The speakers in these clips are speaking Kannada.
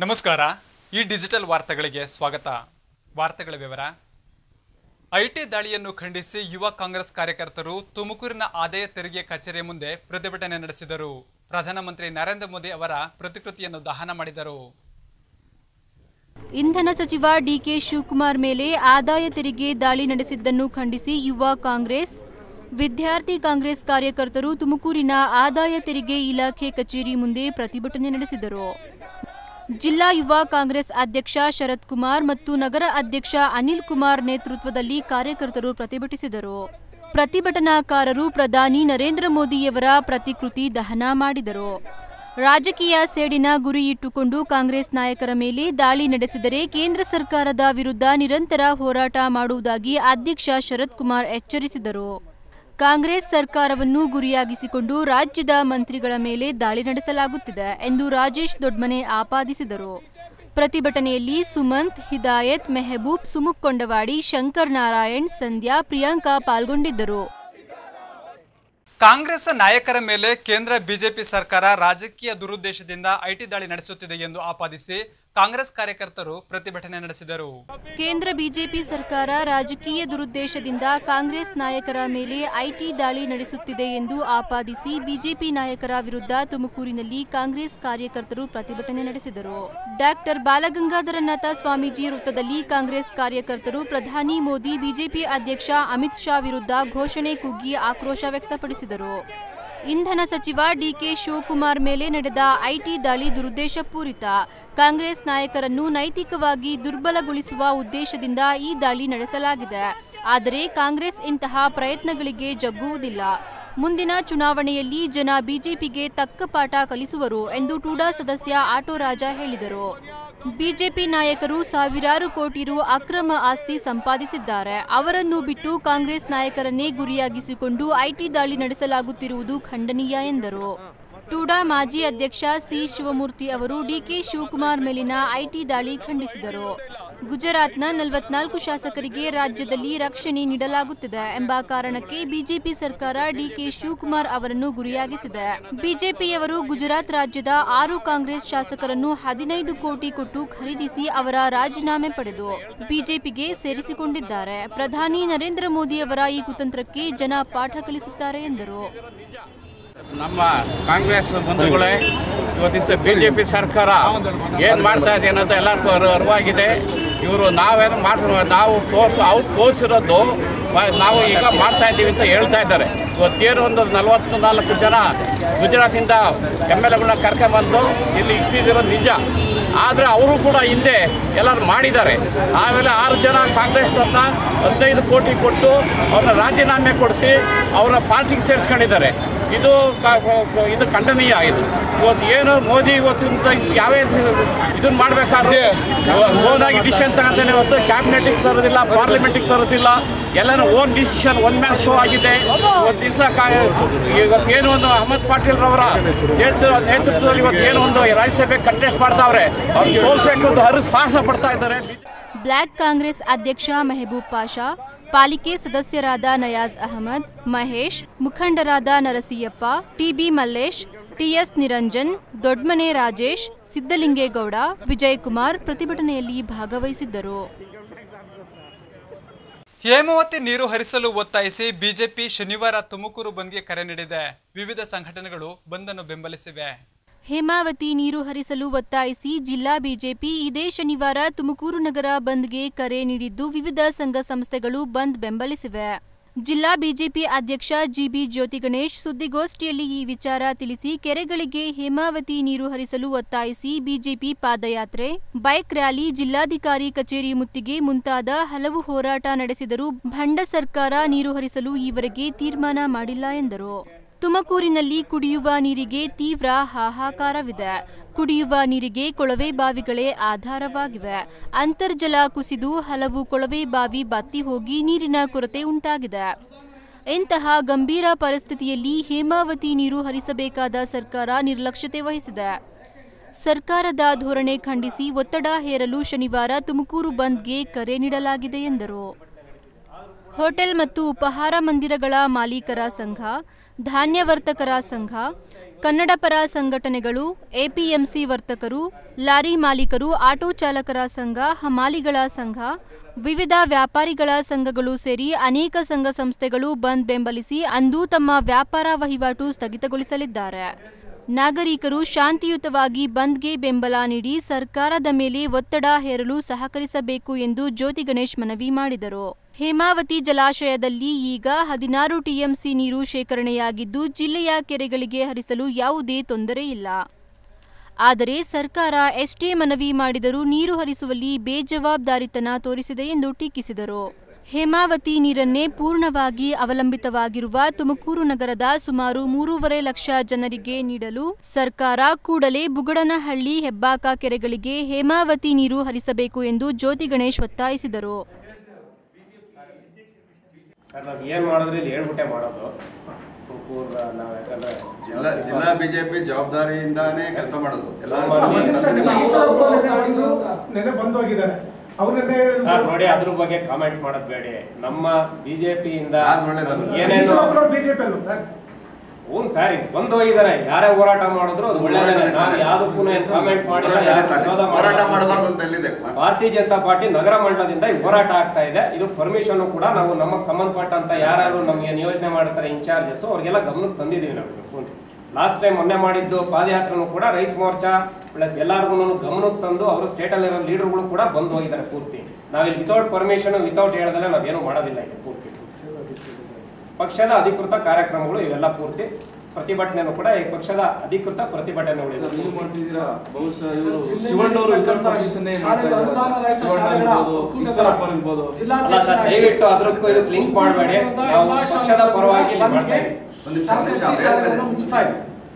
ನಮಸ್ಕಾರ ಈ ಡಿಜಿಟಲ್ ವಾರ್ತೆಗಳಿಗೆ ಸ್ವಾಗತ ವಾರ್ತೆಗಳ ವಿವರ ಐಟಿ ದಾಳಿಯನ್ನು ಖಂಡಿಸಿ ಯುವ ಕಾಂಗ್ರೆಸ್ ಕಾರ್ಯಕರ್ತರು ತುಮಕೂರಿನ ಆದಾಯ ತೆರಿಗೆ ಕಚೇರಿ ಮುಂದೆ ಪ್ರತಿಭಟನೆ ನಡೆಸಿದರು ಪ್ರಧಾನಮಂತ್ರಿ ನರೇಂದ್ರ ಮೋದಿ ಅವರ ಪ್ರತಿಕೃತಿಯನ್ನು ದಹನ ಮಾಡಿದರು ಇಂಧನ ಸಚಿವ ಡಿಕೆ ಶಿವಕುಮಾರ್ ಮೇಲೆ ಆದಾಯ ತೆರಿಗೆ ದಾಳಿ ನಡೆಸಿದ್ದನ್ನು ಖಂಡಿಸಿ ಯುವ ಕಾಂಗ್ರೆಸ್ ವಿದ್ಯಾರ್ಥಿ ಕಾಂಗ್ರೆಸ್ ಕಾರ್ಯಕರ್ತರು ತುಮಕೂರಿನ ಆದಾಯ ತೆರಿಗೆ ಇಲಾಖೆ ಕಚೇರಿ ಮುಂದೆ ಪ್ರತಿಭಟನೆ ನಡೆಸಿದರು ಜಿಲ್ಲಾ ಯುವ ಕಾಂಗ್ರೆಸ್ ಅಧ್ಯಕ್ಷ ಶರತ್ ಕುಮಾರ್ ಮತ್ತು ನಗರ ಅಧ್ಯಕ್ಷ ಅನಿಲ್ ಕುಮಾರ್ ನೇತೃತ್ವದಲ್ಲಿ ಕಾರ್ಯಕರ್ತರು ಪ್ರತಿಭಟಿಸಿದರು ಪ್ರತಿಭಟನಾಕಾರರು ಪ್ರಧಾನಿ ನರೇಂದ್ರ ಮೋದಿಯವರ ಪ್ರತಿಕೃತಿ ದಹನ ಮಾಡಿದರು ರಾಜಕೀಯ ಸೇಡಿನ ಗುರಿ ಇಟ್ಟುಕೊಂಡು ಕಾಂಗ್ರೆಸ್ ನಾಯಕರ ಮೇಲೆ ದಾಳಿ ನಡೆಸಿದರೆ ಕೇಂದ್ರ ಸರ್ಕಾರದ ವಿರುದ್ಧ ನಿರಂತರ ಹೋರಾಟ ಮಾಡುವುದಾಗಿ ಅಧ್ಯಕ್ಷ ಶರತ್ ಕುಮಾರ್ ಎಚ್ಚರಿಸಿದರು ಕಾಂಗ್ರೆಸ್ ಸರ್ಕಾರವನ್ನು ಗುರಿಯಾಗಿಸಿಕೊಂಡು ರಾಜ್ಯದ ಮಂತ್ರಿಗಳ ಮೇಲೆ ದಾಳಿ ನಡೆಸಲಾಗುತ್ತಿದೆ ಎಂದು ರಾಜೇಶ್ ದೊಡ್ಮನೆ ಆಪಾದಿಸಿದರು ಪ್ರತಿಭಟನೆಯಲ್ಲಿ ಸುಮಂತ್ ಹಿದಾಯತ್ ಮೆಹಬೂಬ್ ಸುಮುಖ್ ಕೊಂಡವಾಡಿ ಶಂಕರ್ ನಾರಾಯಣ್ ಸಂಧ್ಯಾ ಪ್ರಿಯಾಂಕಾ ಪಾಲ್ಗೊಂಡಿದ್ದರು ಕಾಂಗ್ರೆಸ್ ನಾಯಕರ ಮೇಲೆ ಕೇಂದ್ರ ಬಿಜೆಪಿ ಸರ್ಕಾರ ರಾಜಕೀಯ ದುರುದ್ದೇಶದಿಂದ ಐಟಿ ದಾಳಿ ನಡೆಸುತ್ತಿದೆ ಎಂದು ಆಪಾದಿಸಿ ಕಾಂಗ್ರೆಸ್ ಕಾರ್ಯಕರ್ತರು ಪ್ರತಿಭಟನೆ ನಡೆಸಿದರು ಕೇಂದ್ರ ಬಿಜೆಪಿ ಸರ್ಕಾರ ರಾಜಕೀಯ ದುರುದ್ದೇಶದಿಂದ ಕಾಂಗ್ರೆಸ್ ನಾಯಕರ ಮೇಲೆ ಐಟಿ ದಾಳಿ ನಡೆಸುತ್ತಿದೆ ಎಂದು ಆಪಾದಿಸಿ ಬಿಜೆಪಿ ನಾಯಕರ ವಿರುದ್ಧ ತುಮಕೂರಿನಲ್ಲಿ ಕಾಂಗ್ರೆಸ್ ಕಾರ್ಯಕರ್ತರು ಪ್ರತಿಭಟನೆ ನಡೆಸಿದರು ಡಾಕ್ಟರ್ ಬಾಲಗಂಗಾಧರನಾಥ ಸ್ವಾಮೀಜಿ ವೃತ್ತದಲ್ಲಿ ಕಾಂಗ್ರೆಸ್ ಕಾರ್ಯಕರ್ತರು ಪ್ರಧಾನಿ ಮೋದಿ ಬಿಜೆಪಿ ಅಧ್ಯಕ್ಷ ಅಮಿತ್ ಶಾ ವಿರುದ್ಧ ಘೋಷಣೆ ಕೂಗಿ ಆಕ್ರೋಶ ವ್ಯಕ್ತಪಡಿಸಿದರು ಇಂಧನ ಸಚಿವ ಡಿಕೆ ಶಿವಕುಮಾರ್ ಮೇಲೆ ನಡೆದ ಐಟಿ ದಾಳಿ ದುರುದ್ದೇಶಪೂರಿತ ಕಾಂಗ್ರೆಸ್ ನಾಯಕರನ್ನು ನೈತಿಕವಾಗಿ ದುರ್ಬಲಗೊಳಿಸುವ ಉದ್ದೇಶದಿಂದ ಈ ದಾಳಿ ನಡೆಸಲಾಗಿದೆ ಆದರೆ ಕಾಂಗ್ರೆಸ್ ಇಂತಹ ಪ್ರಯತ್ನಗಳಿಗೆ ಜಗ್ಗುವುದಿಲ್ಲ ಮುಂದಿನ ಚುನಾವಣೆಯಲ್ಲಿ ಜನ ಬಿಜೆಪಿಗೆ ತಕ್ಕ ಪಾಠ ಕಲಿಸುವರು ಎಂದು ಟೂಡಾ ಸದಸ್ಯ ಆಟೋ ರಾಜ ಹೇಳಿದರು ಬಿಜೆಪಿ ನಾಯಕರು ಸಾವಿರಾರು ಕೋಟಿ ರು ಅಕ್ರಮ ಆಸ್ತಿ ಸಂಪಾದಿಸಿದ್ದಾರೆ ಅವರನ್ನು ಬಿಟ್ಟು ಕಾಂಗ್ರೆಸ್ ನಾಯಕರನ್ನೇ ಗುರಿಯಾಗಿಸಿಕೊಂಡು ಐಟಿ ದಾಳಿ ನಡೆಸಲಾಗುತ್ತಿರುವುದು ಖಂಡನೀಯ ಎಂದರು ಟೂಡಾ ಮಾಜಿ ಅಧ್ಯಕ್ಷ ಸಿ ಶಿವಮೂರ್ತಿ ಅವರು ಡಿಕೆ ಶಿವಕುಮಾರ್ ಮೇಲಿನ ಐಟಿ ದಾಳಿ ಖಂಡಿಸಿದರು ಗುಜರಾತ್ನ ನಲವತ್ನಾಲ್ಕು ಶಾಸಕರಿಗೆ ರಾಜ್ಯದಲ್ಲಿ ರಕ್ಷಣೆ ನೀಡಲಾಗುತ್ತಿದೆ ಎಂಬ ಕಾರಣಕ್ಕೆ ಬಿಜೆಪಿ ಸರ್ಕಾರ ಡಿಕೆ ಶಿವಕುಮಾರ್ ಅವರನ್ನು ಗುರಿಯಾಗಿಸಿದೆ ಬಿಜೆಪಿಯವರು ಗುಜರಾತ್ ರಾಜ್ಯದ ಆರು ಕಾಂಗ್ರೆಸ್ ಶಾಸಕರನ್ನು ಹದಿನೈದು ಕೋಟಿ ಕೊಟ್ಟು ಖರೀದಿಸಿ ಅವರ ರಾಜೀನಾಮೆ ಪಡೆದು ಬಿಜೆಪಿಗೆ ಸೇರಿಸಿಕೊಂಡಿದ್ದಾರೆ ಪ್ರಧಾನಿ ನರೇಂದ್ರ ಮೋದಿ ಅವರ ಈ ಕುತಂತ್ರಕ್ಕೆ ಜನ ಪಾಠ ಕಲಿಸುತ್ತಾರೆ ಎಂದರು ನಮ್ಮ ಕಾಂಗ್ರೆಸ್ ಬಂಧುಗಳೇ ಇವತ್ತಿನ ಬಿ ಜೆ ಪಿ ಸರ್ಕಾರ ಏನು ಮಾಡ್ತಾ ಇದೆ ಅನ್ನೋದು ಎಲ್ಲರಿಗೂ ಅರು- ಅರಿವಾಗಿದೆ ಇವರು ನಾವೇನು ಮಾಡ್ತಾ ನಾವು ತೋರಿಸು ಅವ್ರು ತೋರಿಸಿರೋದು ಮ- ನಾವು ಈಗ ಮಾಡ್ತಾ ಇದ್ದೀವಿ ಅಂತ ಹೇಳ್ತಾ ಇದ್ದಾರೆ ಇವತ್ತೇನು ಒಂದು ನಲವತ್ತು ನಾಲ್ಕು ಜನ ಗುಜರಾತಿಂದ ಎಮ್ ಎಲ್ ಎಗಳನ್ನ ಕರ್ಕೊಂಬಂದು ಇಲ್ಲಿ ಇಟ್ಟಿದ್ದಿರೋದು ನಿಜ ಆದರೆ ಅವರು ಕೂಡ ಹಿಂದೆ ಎಲ್ಲರೂ ಮಾಡಿದ್ದಾರೆ ಆಮೇಲೆ ಆರು ಜನ ಕಾಂಗ್ರೆಸ್ನವ್ರನ್ನ ಹದಿನೈದು ಕೋಟಿ ಕೊಟ್ಟು ಅವ್ರನ್ನ ರಾಜೀನಾಮೆ ಕೊಡಿಸಿ ಅವ್ರನ್ನ ಪಾರ್ಟಿಗೆ ಸೇರಿಸ್ಕೊಂಡಿದ್ದಾರೆ ಇದು ಕ- ಕ- ಇದು ಖಂಡನೀಯ ಇದು ಇವತ್ತು ಏನು ಮೋದಿ ಇವತ್ತಿನ ಯಾವೇ ಇದನ್ನ ಮಾಡಬೇಕಾದ್ರೆ ಓನಾಗಿ ಡಿಸಿಷನ್ ತಗೊಂತಾನೆ ಹೊತ್ತು ಕ್ಯಾಬಿನೆಟಿಗೆ ತರೋದಿಲ್ಲ ಪಾರ್ಲಿಮೆಂಟಿಗೆ ತರೋದಿಲ್ಲ ಎಲ್ಲನೂ own decision one man show ಆಗಿದೆ ಇವತ್ತು ದಿವಸ ಇವತ್ತು ಏನು ಒಂದು ಅಹಮದ್ ಪಾಟೀಲ್ ರವರ ನೇತೃ ನೇತೃತ್ವದಲ್ಲಿ ಇವತ್ತು ಏನು ಒಂದು ರಾಜ್ಯಸಭೆ ಕಂಟೆಸ್ಟ್ ಮಾಡ್ತಾವ್ರೆ ಅವ್ರು ಸೋಲ್ಸ್ಬೇಕು ಅಂತ ಹರು ಸಾಹಸ ಪಡ್ತಾ ಇದ್ದಾರೆ ಬ್ಲಾಕ್ ಕಾಂಗ್ರೆಸ್ ಅಧ್ಯಕ್ಷ ಮೆಹಬೂಬ್ ಪಾಷಾ ಪಾಲಿಕೆ ಸದಸ್ಯರಾದ ನಯಾಜ್ ಅಹಮದ್ ಮಹೇಶ್ ಮುಖಂಡರಾದ ನರಸಿಯಪ್ಪ ಟಿಬಿ ಮಲ್ಲೇಶ್ ಟಿಎಸ್ ನಿರಂಜನ್ ದೊಡ್ಮನೆ ರಾಜೇಶ್ ಸಿದ್ದಲಿಂಗೇಗೌಡ ವಿಜಯಕುಮಾರ್ ಪ್ರತಿಭಟನೆಯಲ್ಲಿ ಭಾಗವಹಿಸಿದ್ದರು ಹೇಮಾವತಿ ನೀರು ಹರಿಸಲು ಒತ್ತಾಯಿಸಿ ಬಿಜೆಪಿ ಶನಿವಾರ ತುಮಕೂರು ಬಂದ್ಗೆ ಕರೆ ನೀಡಿದೆ ವಿವಿಧ ಸಂಘಟನೆಗಳು ಬಂದನ್ನು ಬೆಂಬಲಿಸಿವೆ ಹೇಮಾವತಿ ನೀರು ಹರಿಸಲು ಒತ್ತಾಯಿಸಿ ಜಿಲ್ಲಾ ಬಿಜೆಪಿ ಇದೇ ಶನಿವಾರ ತುಮಕೂರು ನಗರ ಬಂದ್ಗೆ ಕರೆ ನೀಡಿದ್ದು ವಿವಿಧ ಸಂಘ ಸಂಸ್ಥೆಗಳು ಬಂದ್ ಬೆಂಬಲಿಸಿವೆ ಜಿಲ್ಲಾ ಬಿಜೆಪಿ ಅಧ್ಯಕ್ಷ ಜಿಬಿ ಜ್ಯೋತಿ ಗಣೇಶ್ ಸುದ್ದಿಗೋಷ್ಠಿಯಲ್ಲಿ ಈ ವಿಚಾರ ತಿಳಿಸಿ ಕೆರೆಗಳಿಗೆ ಹೇಮಾವತಿ ನೀರು ಹರಿಸಲು ಒತ್ತಾಯಿಸಿ ಬಿಜೆಪಿ ಪಾದಯಾತ್ರೆ ಬೈಕ್ ರ್ಯಾಲಿ ಜಿಲ್ಲಾಧಿಕಾರಿ ಕಚೇರಿ ಮುತ್ತಿಗೆ ಮುಂತಾದ ಹಲವು ಹೋರಾಟ ನಡೆಸಿದರೂ ಭಂಡ ಸರ್ಕಾರ ನೀರು ಹರಿಸಲು ಈವರೆಗೆ ತೀರ್ಮಾನ ಮಾಡಿಲ್ಲ ಎಂದರು ತುಮಕೂರಿನಲ್ಲಿ ಕುಡಿಯುವ ನೀರಿಗೆ ತೀವ್ರ ಹಾಹಾಕಾರವಿದೆ ಕುಡಿಯುವ ನೀರಿಗೆ ಕೊಳವೆ ಬಾವಿಗಳೇ ಆಧಾರವಾಗಿವೆ ಅಂತರ್ಜಲ ಕುಸಿದು ಹಲವು ಕೊಳವೆ ಬಾವಿ ಬತ್ತಿ ಹೋಗಿ ನೀರಿನ ಕೊರತೆ ಉಂಟಾಗಿದೆ ಇಂತಹ ಗಂಭೀರ ಪರಿಸ್ಥಿತಿಯಲ್ಲಿ ಹೇಮಾವತಿ ನೀರು ಹರಿಸಬೇಕಾದ ಸರ್ಕಾರ ನಿರ್ಲಕ್ಷ್ಯತೆ ವಹಿಸಿದೆ ಸರ್ಕಾರದ ಧೋರಣೆ ಖಂಡಿಸಿ ಒತ್ತಡ ಹೇರಲು ಶನಿವಾರ ತುಮಕೂರು ಬಂದ್ಗೆ ಕರೆ ನೀಡಲಾಗಿದೆ ಎಂದರು ಹೋಟೆಲ್ ಮತ್ತು ಉಪಹಾರ ಮಂದಿರಗಳ ಮಾಲೀಕರ ಸಂಘ ಧಾನ್ಯ ವರ್ತಕರ ಸಂಘ ಕನ್ನಡಪರ ಸಂಘಟನೆಗಳು ಎಪಿಎಂಸಿ ವರ್ತಕರು ಲಾರಿ ಮಾಲೀಕರು ಆಟೋ ಚಾಲಕರ ಸಂಘ ಹಮಾಲಿಗಳ ಸಂಘ ವಿವಿಧ ವ್ಯಾಪಾರಿಗಳ ಸಂಘಗಳು ಸೇರಿ ಅನೇಕ ಸಂಘ ಸಂಸ್ಥೆಗಳು ಬಂದ್ ಬೆಂಬಲಿಸಿ ಅಂದು ತಮ್ಮ ವ್ಯಾಪಾರ ವಹಿವಾಟು ಸ್ಥಗಿತಗೊಳಿಸಲಿದ್ದಾರೆ ನಾಗರಿಕರು ಶಾಂತಿಯುತವಾಗಿ ಬಂದ್ಗೆ ಬೆಂಬಲ ನೀಡಿ ಸರ್ಕಾರದ ಮೇಲೆ ಒತ್ತಡ ಹೇರಲು ಸಹಕರಿಸಬೇಕು ಎಂದು ಜ್ಯೋತಿ ಗಣೇಶ್ ಮನವಿ ಮಾಡಿದರು ಹೇಮಾವತಿ ಜಲಾಶಯದಲ್ಲಿ ಈಗ ಹದಿನಾರು ಟಿಎಂಸಿ ನೀರು ಶೇಖರಣೆಯಾಗಿದ್ದು ಜಿಲ್ಲೆಯ ಕೆರೆಗಳಿಗೆ ಹರಿಸಲು ಯಾವುದೇ ತೊಂದರೆ ಇಲ್ಲ ಆದರೆ ಸರ್ಕಾರ ಎಷ್ಟೇ ಮನವಿ ಮಾಡಿದರೂ ನೀರು ಹರಿಸುವಲ್ಲಿ ಬೇಜವಾಬ್ದಾರಿತನ ತೋರಿಸಿದೆ ಎಂದು ಟೀಕಿಸಿದರು ಹೇಮಾವತಿ ನೀರನ್ನೇ ಪೂರ್ಣವಾಗಿ ಅವಲಂಬಿತವಾಗಿರುವ ತುಮಕೂರು ನಗರದ ಸುಮಾರು ಮೂರುವರೆ ಲಕ್ಷ ಜನರಿಗೆ ನೀಡಲು ಸರ್ಕಾರ ಕೂಡಲೇ ಬುಗಡನಹಳ್ಳಿ ಹೆಬ್ಬಾಕ ಕೆರೆಗಳಿಗೆ ಹೇಮಾವತಿ ನೀರು ಹರಿಸಬೇಕು ಎಂದು ಜ್ಯೋತಿ ಗಣೇಶ್ ಒತ್ತಾಯಿಸಿದರು ಸರ್ ನಾವು ಏನು ಮಾಡಿದ್ರೆ ಇಲ್ಲಿ ಹೇಳ್ಬಿಟ್ಟೆ ಮಾಡೋದು ತುಮಕೂರು ನಾವು ಯಾಕಂದ್ರೆ ಜಿಲ್ಲಾ ಜಿಲ್ಲಾ ಬಿಜೆಪಿ ಜವಾಬ್ದಾರಿಯಿಂದಾನೇ ಕೆಲಸ ಮಾಡೋದು ಎಲ್ಲ ನೆನೆ ಬಂದೋಗಿದ್ದಾರೆ ಅವ್ರನ್ನೇ ಸರ್ ನೋಡಿ ಅದ್ರ ಬಗ್ಗೆ ಕಾಮೆಂಟ್ ಮಾಡೋದು ಬೇಡಿ ನಮ್ಮ ಬಿಜೆಪಿಯಿಂದ ಅದು ಒಳ್ಳೇದಲ್ಲ. ಏನೇನು ಬಿಜೆಪಿ ಅಲ್ವಾ ಸರ್ ಹ್ಞೂ ಸರ್ ಈಗ ಬಂದು ಹೋಗಿದ್ದಾರೆ ಯಾರೇ ಹೋರಾಟ ಮಾಡಿದ್ರು ಅದು ಒಳ್ಳೇದೇ ನಾನು ಯಾವ್ದಕ್ಕೂ ಏನು ಕಾಮೆಂಟ್ ಮಾಡಿಲ್ಲ ಯಾವ್ದಕ್ಕೂ ವಿರೋಧ ಹೋರಾಟ ಮಾಡಿಲ್ಲ. ಮಾಡಬಾರ್ದು ಅಂತ ಎಲ್ಲಿದೆ ಭಾರತೀಯ ಜನತಾ ಪಾರ್ಟಿ ನಗರ ಮಂಡಲದಿಂದ ಈ ಹೋರಾಟ ಆಗ್ತಾ ಇದೆ ಇದು ಪರ್ಮಿಷನ್ ಕೂಡ ನಾವು ನಮಗೆ ಸಂಬಂಧಪಟ್ಟಂತ ಯಾರು ನಮಗೆ ನಿಯೋಜನೆ ಮಾಡ್ತಾರೆ ಇನ್ಚಾರ್ಜಸ್ ಅವ್ರಿಗೆಲ್ಲ ಗಮನಕ್ಕೆ ತಂದಿದ್ದೀವಿ ನಾವು ಲಾಸ್ಟ್ ಟೈಮ್ ಮೊನ್ನೆ ಮಾಡಿದ್ದು ಪಾದಯಾತ್ರೆನೂ ಕೂಡ ರೈತ ಮೋರ್ಚಾ ಪ್ಲಸ್ ಎಲ್ಲರಿಗೂ ಗಮನಕ್ಕೆ ತಂದು ಅವರು ಸ್ಟೇಟಲ್ಲಿರೋ ಲೀಡರ್ಗಳು ಕೂಡ ಬಂದು ಹೋಗಿದ್ದಾರೆ ಪೂರ್ತಿ ನಾವಿಲ್ಲಿ ವಿತೌಟ್ ಪರ್ಮಿಷನ್ ವಿತೌಟ್ ಹೇಳ್ದಲೆ ನಾವೇನು ಮಾಡೋದಿಲ್ಲ ಇಲ್ಲಿ ಪೂರ್ತಿ ಪಕ್ಷದ ಅಧಿಕೃತ ಕಾರ್ಯಕ್ರಮಗಳು ಇವೆಲ್ಲ ಪೂರ್ತಿ ಪ್ರತಿಭಟನೆನೂ ಕೂಡ ಈ ಪಕ್ಷದ ಅಧಿಕೃತ ಪ್ರತಿಭಟನೆಗಳು ಇದೆ ನೀವು ಮಾಡ್ತಿದ್ದೀರಾ ಬಹುಶಃ ಇವರು ಶಿವಣ್ಣವರು ವಿತೌಟ್ ಪರ್ಮಿಷನ್ ಈಶ್ವರಪ್ಪ ಇರ್ಬೋದು ಅಲ್ಲ ಸರ್ ದಯವಿಟ್ಟು ಅದಕ್ಕೂ ಇದಕ್ಕೆ ಲಿಂಕ್ ಮಾಡಬೇಡಿ ನಾವು ಪಕ್ಷದ ಪರವಾಗಿ ಇಲ್ಲಿ ಮಾಡ್ತಾ ಇದ್ದೀವಿ. ಒಂದು ನಿಮಿಷ, ಒಂದು ನಿಮಿಷ, ಅವ್ರು ಹೇಳ್ತಾರೆ.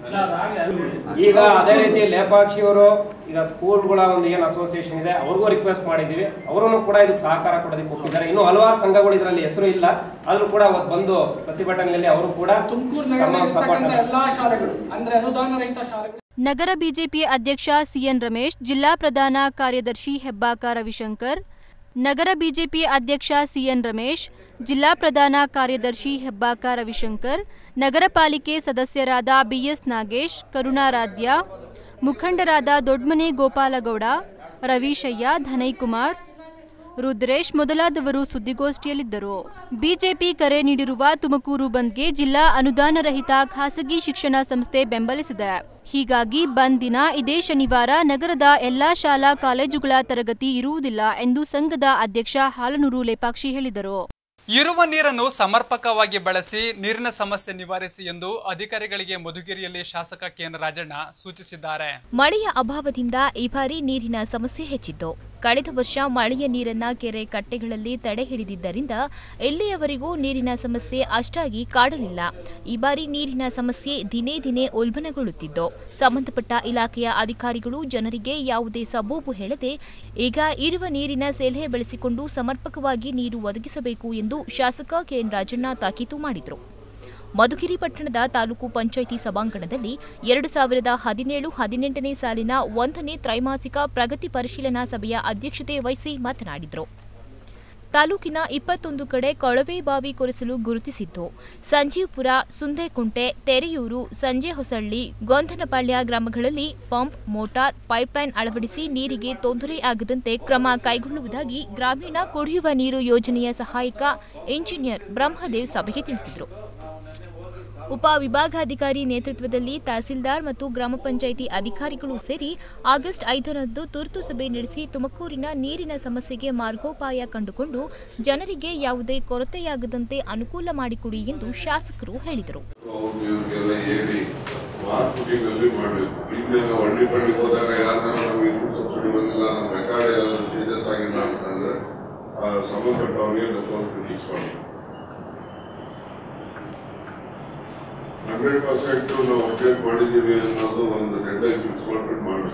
ಈಗ ಅದೇ ರೀತಿ ಲೇಪಾಕ್ಷಿ ಅವರು ಈಗ ಸ್ಕೂಲ್ಗಳ ಒಂದು ಏನು ಅಸೋಸಿಯೇಷನ್ ಇದೆ ಅವ್ರಿಗೂ ರಿಕ್ವೆಸ್ಟ್ ಮಾಡಿದ್ದೀವಿ ಅವರು ಕೂಡ ಇದಕ್ಕೆ ಸಹಕಾರ ಕೊಡೋದಕ್ಕೆ ಒಪ್ಪಿದ್ದಾರೆ ಇನ್ನು ಹಲವಾರು ಸಂಘಗಳು ಇದರಲ್ಲಿ ಹೆಸರು ಇಲ್ಲ ಆದ್ರೂ ಕೂಡ ಅವತ್ತು ಬಂದು ಪ್ರತಿಭಟನೆಯಲ್ಲಿ ಅವರು ಕೂಡ ತುಮಕೂರು ತಮ್ಮ ನಗರದಲ್ಲಿ support ಇರ್ತಕ್ಕಂಥ ಅನ್ನು- ಎಲ್ಲಾ ಶಾಲೆಗಳು ಅಂದ್ರೆ ಅನುದಾನ ರಹಿತ ಶಾಲೆಗಳು ನಗರ ಬಿಜೆಪಿ ಅಧ್ಯಕ್ಷ ಸಿಎನ್ ರಮೇಶ್ ಜಿಲ್ಲಾ ಪ್ರಧಾನ ಕಾರ್ಯದರ್ಶಿ ಹೆಬ್ಬಾಕ ರವಿಶಂಕರ್ ನಗರ ಬಿಜೆಪಿ ಅಧ್ಯಕ್ಷ ಸಿಎನ್ ರಮೇಶ್ ಜಿಲ್ಲಾ ಪ್ರಧಾನ ಕಾರ್ಯದರ್ಶಿ ಹೆಬ್ಬಾಕ ರವಿಶಂಕರ್ ನಗರ ಪಾಲಿಕೆ ಸದಸ್ಯರಾದ ಬಿಎಸ್ ನಾಗೇಶ್ ಕರುಣಾರಾಧ್ಯ ಮುಖಂಡರಾದ ದೊಡ್ಮನೆ ಗೋಪಾಲಗೌಡ ರವೀಶಯ್ಯ ಧನೈಕುಮಾರ್ ರುದ್ರೇಶ್ ಮೊದಲಾದವರು ಸುದ್ದಿಗೋಷ್ಠಿಯಲ್ಲಿದ್ದರು ಬಿಜೆಪಿ ಕರೆ ನೀಡಿರುವ ತುಮಕೂರು ಬಂದ್ಗೆ ಜಿಲ್ಲಾ ಅನುದಾನ ರಹಿತ ಖಾಸಗಿ ಶಿಕ್ಷಣ ಸಂಸ್ಥೆ ಬೆಂಬಲಿಸಿದೆ ಹೀಗಾಗಿ ಬಂದ್ ದಿನ ಇದೇ ಶನಿವಾರ ನಗರದ ಎಲ್ಲಾ ಶಾಲಾ ಕಾಲೇಜುಗಳ ತರಗತಿ ಇರುವುದಿಲ್ಲ ಎಂದು ಸಂಘದ ಅಧ್ಯಕ್ಷ ಹಾಲನೂರು ಲೇಪಾಕ್ಷಿ ಹೇಳಿದರು ಇರುವ ನೀರನ್ನು ಸಮರ್ಪಕವಾಗಿ ಬಳಸಿ ನೀರಿನ ಸಮಸ್ಯೆ ನಿವಾರಿಸಿ ಎಂದು ಅಧಿಕಾರಿಗಳಿಗೆ ಮಧುಗಿರಿಯಲ್ಲಿ ಶಾಸಕ ಕೆಎನ್ ರಾಜಣ್ಣ ಸೂಚಿಸಿದ್ದಾರೆ ಮಳೆಯ ಅಭಾವದಿಂದ ಈ ಬಾರಿ ನೀರಿನ ಸಮಸ್ಯೆ ಹೆಚ್ಚಿತ್ತು ಕಳೆದ ವರ್ಷ ಮಳೆಯ ನೀರನ್ನ ಕೆರೆ ಕಟ್ಟೆಗಳಲ್ಲಿ ತಡೆ ಹಿಡಿದಿದ್ದರಿಂದ ಎಲ್ಲಿಯವರೆಗೂ ನೀರಿನ ಸಮಸ್ಯೆ ಅಷ್ಟಾಗಿ ಕಾಡಲಿಲ್ಲ ಈ ಬಾರಿ ನೀರಿನ ಸಮಸ್ಯೆ ದಿನೇ ದಿನೇ ಉಲ್ಬಣಗೊಳ್ಳುತ್ತಿದ್ದು ಸಂಬಂಧಪಟ್ಟ ಇಲಾಖೆಯ ಅಧಿಕಾರಿಗಳು ಜನರಿಗೆ ಯಾವುದೇ ಸಬೂಬು ಹೇಳದೆ ಈಗ ಇರುವ ನೀರಿನ ಸಲಹೆ ಬಳಸಿಕೊಂಡು ಸಮರ್ಪಕವಾಗಿ ನೀರು ಒದಗಿಸಬೇಕು ಎಂದು ಶಾಸಕ ಕೆಎನ್ ರಾಜಣ್ಣ ತಾಕೀತು ಮಾಡಿದರು ಮಧುಗಿರಿ ಪಟ್ಟಣದ ತಾಲೂಕು ಪಂಚಾಯಿತಿ ಸಭಾಂಗಣದಲ್ಲಿ ಎರಡು ಸಾವಿರದ ಹದಿನೇಳು ಹದಿನೆಂಟನೇ ಸಾಲಿನ ಒಂದನೇ ತ್ರೈಮಾಸಿಕ ಪ್ರಗತಿ ಪರಿಶೀಲನಾ ಸಭೆಯ ಅಧ್ಯಕ್ಷತೆ ವಹಿಸಿ ಮಾತನಾಡಿದರು ತಾಲೂಕಿನ ಇಪ್ಪತ್ತೊಂದು ಕಡೆ ಕೊಳವೆ ಬಾವಿ ಕೊರೆಸಲು ಗುರುತಿಸಿದ್ದು ಸಂಜೀವ್ಪುರ ಸುಂದೇಕುಂಟೆ ತೆರೆಯೂರು ಸಂಜೆ ಹೊಸಳ್ಳಿ ಗೊಂಧನಪಾಳ್ಯ ಗ್ರಾಮಗಳಲ್ಲಿ ಪಂಪ್ ಮೋಟಾರ್ ಪೈಪ್ಲೈನ್ ಅಳವಡಿಸಿ ನೀರಿಗೆ ತೊಂದರೆ ಆಗದಂತೆ ಕ್ರಮ ಕೈಗೊಳ್ಳುವುದಾಗಿ ಗ್ರಾಮೀಣ ಕುಡಿಯುವ ನೀರು ಯೋಜನೆಯ ಸಹಾಯಕ ಇಂಜಿನಿಯರ್ ಬ್ರಹ್ಮದೇವ್ ಸಭೆಗೆ ತಿಳಿಸಿದರು ಉಪ ವಿಭಾಗಾಧಿಕಾರಿ ನೇತೃತ್ವದಲ್ಲಿ ತಹಸೀಲ್ದಾರ್ ಮತ್ತು ಗ್ರಾಮ ಪಂಚಾಯಿತಿ ಅಧಿಕಾರಿಗಳು ಸೇರಿ ಆಗಸ್ಟ್ ಐದರಂದು ತುರ್ತು ಸಭೆ ನಡೆಸಿ ತುಮಕೂರಿನ ನೀರಿನ ಸಮಸ್ಯೆಗೆ ಮಾರ್ಗೋಪಾಯ ಕಂಡುಕೊಂಡು ಜನರಿಗೆ ಯಾವುದೇ ಕೊರತೆಯಾಗದಂತೆ ಅನುಕೂಲ ಮಾಡಿಕೊಡಿ ಎಂದು ಶಾಸಕರು ಹೇಳಿದರು ಅವ್ರಿಗೆಲ್ಲ ಹೇಳಿ ಮಾರ್ಕೆಟಿಂಗ್ ಮಾಡಬೇಕು ಈಗ ನಾವು ಹಳ್ಳಿ ಬಳ್ಳಿಗೆ ಹೋದಾಗ ಯಾರ್ದಾರ ನಮಗೆ ಫುಡ್ ಸಬ್ಸಿಡಿ ಬಂದಿಲ್ಲ ನಮ್ಮ ರೆಕಾರ್ಡ್ ಏನಾದ್ರು ಚೇಂಜಸ್ ಆಗಿಲ್ಲ ಅಂತಂದ್ರೆ ಆ ಸಂಬಂಧಪಟ್ಟವ್ರಿಗೆ ರೆಸ್ಪಾನ್ಸಿಬಿಲಿಟಿ ಫಿಕ್ಸ್ ಮಾಡಿ ಹಂಡ್ರೆಡ್ ಪರ್ಸೆಂಟ್ ನಾವು ಅಟೆಂಡ್ ಮಾಡಿದ್ದೀವಿ ಅನ್ನೋದು ಒಂದು ಡೆಡ್ಲೈನ್ ಫಿಕ್ಸ್ ಮಾಡ್ಬಿಟ್ಟು ಮಾಡಬೇಕು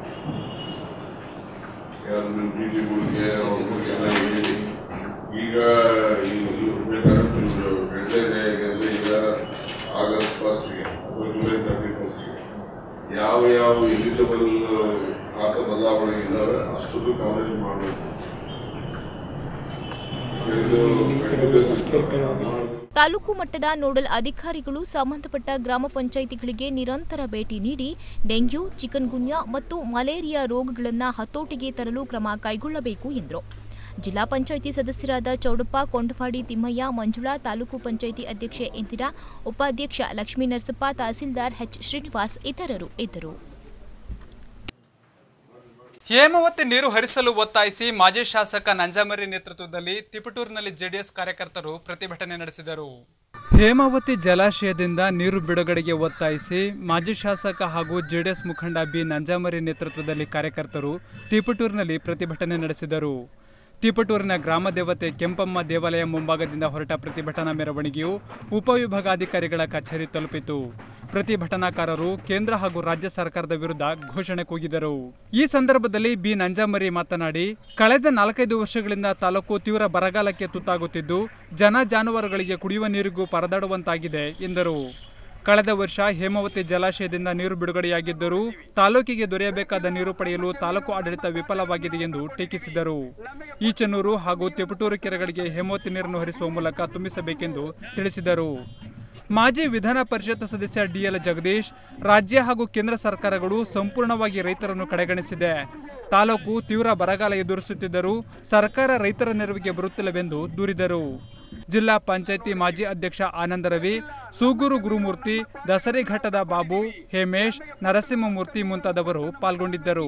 ಯಾರು ನಿಮ್ಮ ಡಿ ಟಿಗಳಿಗೆ ಅವ್ರಿಗೆಲ್ಲ ಹೇಳಿ ಈಗ ಇವ್ರು ಬೇಕಾದ್ರೆ ಡೆಡ್ಲೈನ್ ಹೇಗೆ ಅಂದರೆ ಈಗ ಆಗಸ್ಟ್ ಫಸ್ಟ್ಗೆ ಅಥವಾ ಜುಲೈ ತರ್ಟಿ ಫಸ್ಟ್ಗೆ ಯಾವ ಯಾವ ಎಲಿಜಿಬಲ್ ಖಾತೆ ಬದಲಾವಣೆ ಇದ್ದಾವೆ ಅಷ್ಟೊಂದು ಕವರೇಜ್ ಮಾಡಬೇಕು ಇದು ತಾಲೂಕು ಮಟ್ಟದ ನೋಡಲ್ ಅಧಿಕಾರಿಗಳು ಸಂಬಂಧಪಟ್ಟ ಗ್ರಾಮ ಪಂಚಾಯಿತಿಗಳಿಗೆ ನಿರಂತರ ಭೇಟಿ ನೀಡಿ ಡೆಂಗ್ಯೂ ಚಿಕನ್ಗುನ್ಯಾ ಮತ್ತು ಮಲೇರಿಯಾ ರೋಗಗಳನ್ನು ಹತೋಟಿಗೆ ತರಲು ಕ್ರಮ ಕೈಗೊಳ್ಳಬೇಕು ಎಂದರು ಜಿಲ್ಲಾ ಪಂಚಾಯಿತಿ ಸದಸ್ಯರಾದ ಚೌಡಪ್ಪ ಕೊಂಡವಾಡಿ ತಿಮ್ಮಯ್ಯ ಮಂಜುಳಾ ತಾಲೂಕು ಪಂಚಾಯಿತಿ ಅಧ್ಯಕ್ಷೆ ಇಂದಿರಾ ಉಪಾಧ್ಯಕ್ಷ ಲಕ್ಷ್ಮೀ ನರಸಪ್ಪ ತಹಸೀಲ್ದಾರ್ ಎಚ್ ಶ್ರೀನಿವಾಸ್ ಇತರರು ಇದ್ದರು ಹೇಮಾವತಿ ನೀರು ಹರಿಸಲು ಒತ್ತಾಯಿಸಿ ಮಾಜಿ ಶಾಸಕ ನಂಜಾಮರಿ ನೇತೃತ್ವದಲ್ಲಿ ತಿಪಟೂರಿನಲ್ಲಿ ಜೆಡಿಎಸ್ ಕಾರ್ಯಕರ್ತರು ಪ್ರತಿಭಟನೆ ನಡೆಸಿದರು ಹೇಮಾವತಿ ಜಲಾಶಯದಿಂದ ನೀರು ಬಿಡುಗಡೆಗೆ ಒತ್ತಾಯಿಸಿ ಮಾಜಿ ಶಾಸಕ ಹಾಗೂ ಜೆಡಿಎಸ್ ಮುಖಂಡ ಬಿ ನಂಜಾಮರಿ ನೇತೃತ್ವದಲ್ಲಿ ಕಾರ್ಯಕರ್ತರು ತಿಪಟೂರಿನಲ್ಲಿ ಪ್ರತಿಭಟನೆ ನಡೆಸಿದರು ತಿಪಟೂರಿನ ಗ್ರಾಮ ದೇವತೆ ಕೆಂಪಮ್ಮ ದೇವಾಲಯ ಮುಂಭಾಗದಿಂದ ಹೊರಟ ಪ್ರತಿಭಟನಾ ಮೆರವಣಿಗೆಯು ಉಪವಿಭಾಗಾಧಿಕಾರಿಗಳ ಕಚೇರಿ ತಲುಪಿತು ಪ್ರತಿಭಟನಾಕಾರರು ಕೇಂದ್ರ ಹಾಗೂ ರಾಜ್ಯ ಸರ್ಕಾರದ ವಿರುದ್ಧ ಘೋಷಣೆ ಕೂಗಿದರು ಈ ಸಂದರ್ಭದಲ್ಲಿ ಬಿ ನಂಜಾಮರಿ ಮಾತನಾಡಿ ಕಳೆದ ನಾಲ್ಕೈದು ವರ್ಷಗಳಿಂದ ತಾಲೂಕು ತೀವ್ರ ಬರಗಾಲಕ್ಕೆ ತುತ್ತಾಗುತ್ತಿದ್ದು ಜನ ಜಾನುವಾರುಗಳಿಗೆ ಕುಡಿಯುವ ನೀರಿಗೂ ಪರದಾಡುವಂತಾಗಿದೆ ಎಂದರು ಕಳೆದ ವರ್ಷ ಹೇಮಾವತಿ ಜಲಾಶಯದಿಂದ ನೀರು ಬಿಡುಗಡೆಯಾಗಿದ್ದರೂ ತಾಲೂಕಿಗೆ ದೊರೆಯಬೇಕಾದ ನೀರು ಪಡೆಯಲು ತಾಲೂಕು ಆಡಳಿತ ವಿಫಲವಾಗಿದೆ ಎಂದು ಟೀಕಿಸಿದರು ಈಚನೂರು ಹಾಗೂ ತಿಪಟೂರು ಕೆರೆಗಳಿಗೆ ಹೇಮಾವತಿ ನೀರನ್ನು ಹರಿಸುವ ಮೂಲಕ ತುಂಬಿಸಬೇಕೆಂದು ತಿಳಿಸಿದರು ಮಾಜಿ ವಿಧಾನ ಪರಿಷತ್ ಸದಸ್ಯ ಡಿಎಲ್ ಜಗದೀಶ್ ರಾಜ್ಯ ಹಾಗೂ ಕೇಂದ್ರ ಸರ್ಕಾರಗಳು ಸಂಪೂರ್ಣವಾಗಿ ರೈತರನ್ನು ಕಡೆಗಣಿಸಿದೆ ತಾಲೂಕು ತೀವ್ರ ಬರಗಾಲ ಎದುರಿಸುತ್ತಿದ್ದರೂ ಸರ್ಕಾರ ರೈತರ ನೆರವಿಗೆ ಬರುತ್ತಿಲ್ಲವೆಂದು ದೂರಿದರು ಜಿಲ್ಲಾ ಪಂಚಾಯಿತಿ ಮಾಜಿ ಅಧ್ಯಕ್ಷ ಆನಂದ ರವಿ ಸೂಗೂರು ಗುರುಮೂರ್ತಿ ದಸರಿಘಟ್ಟದ ಬಾಬು ಹೇಮೇಶ್ ನರಸಿಂಹಮೂರ್ತಿ ಮುಂತಾದವರು ಪಾಲ್ಗೊಂಡಿದ್ದರು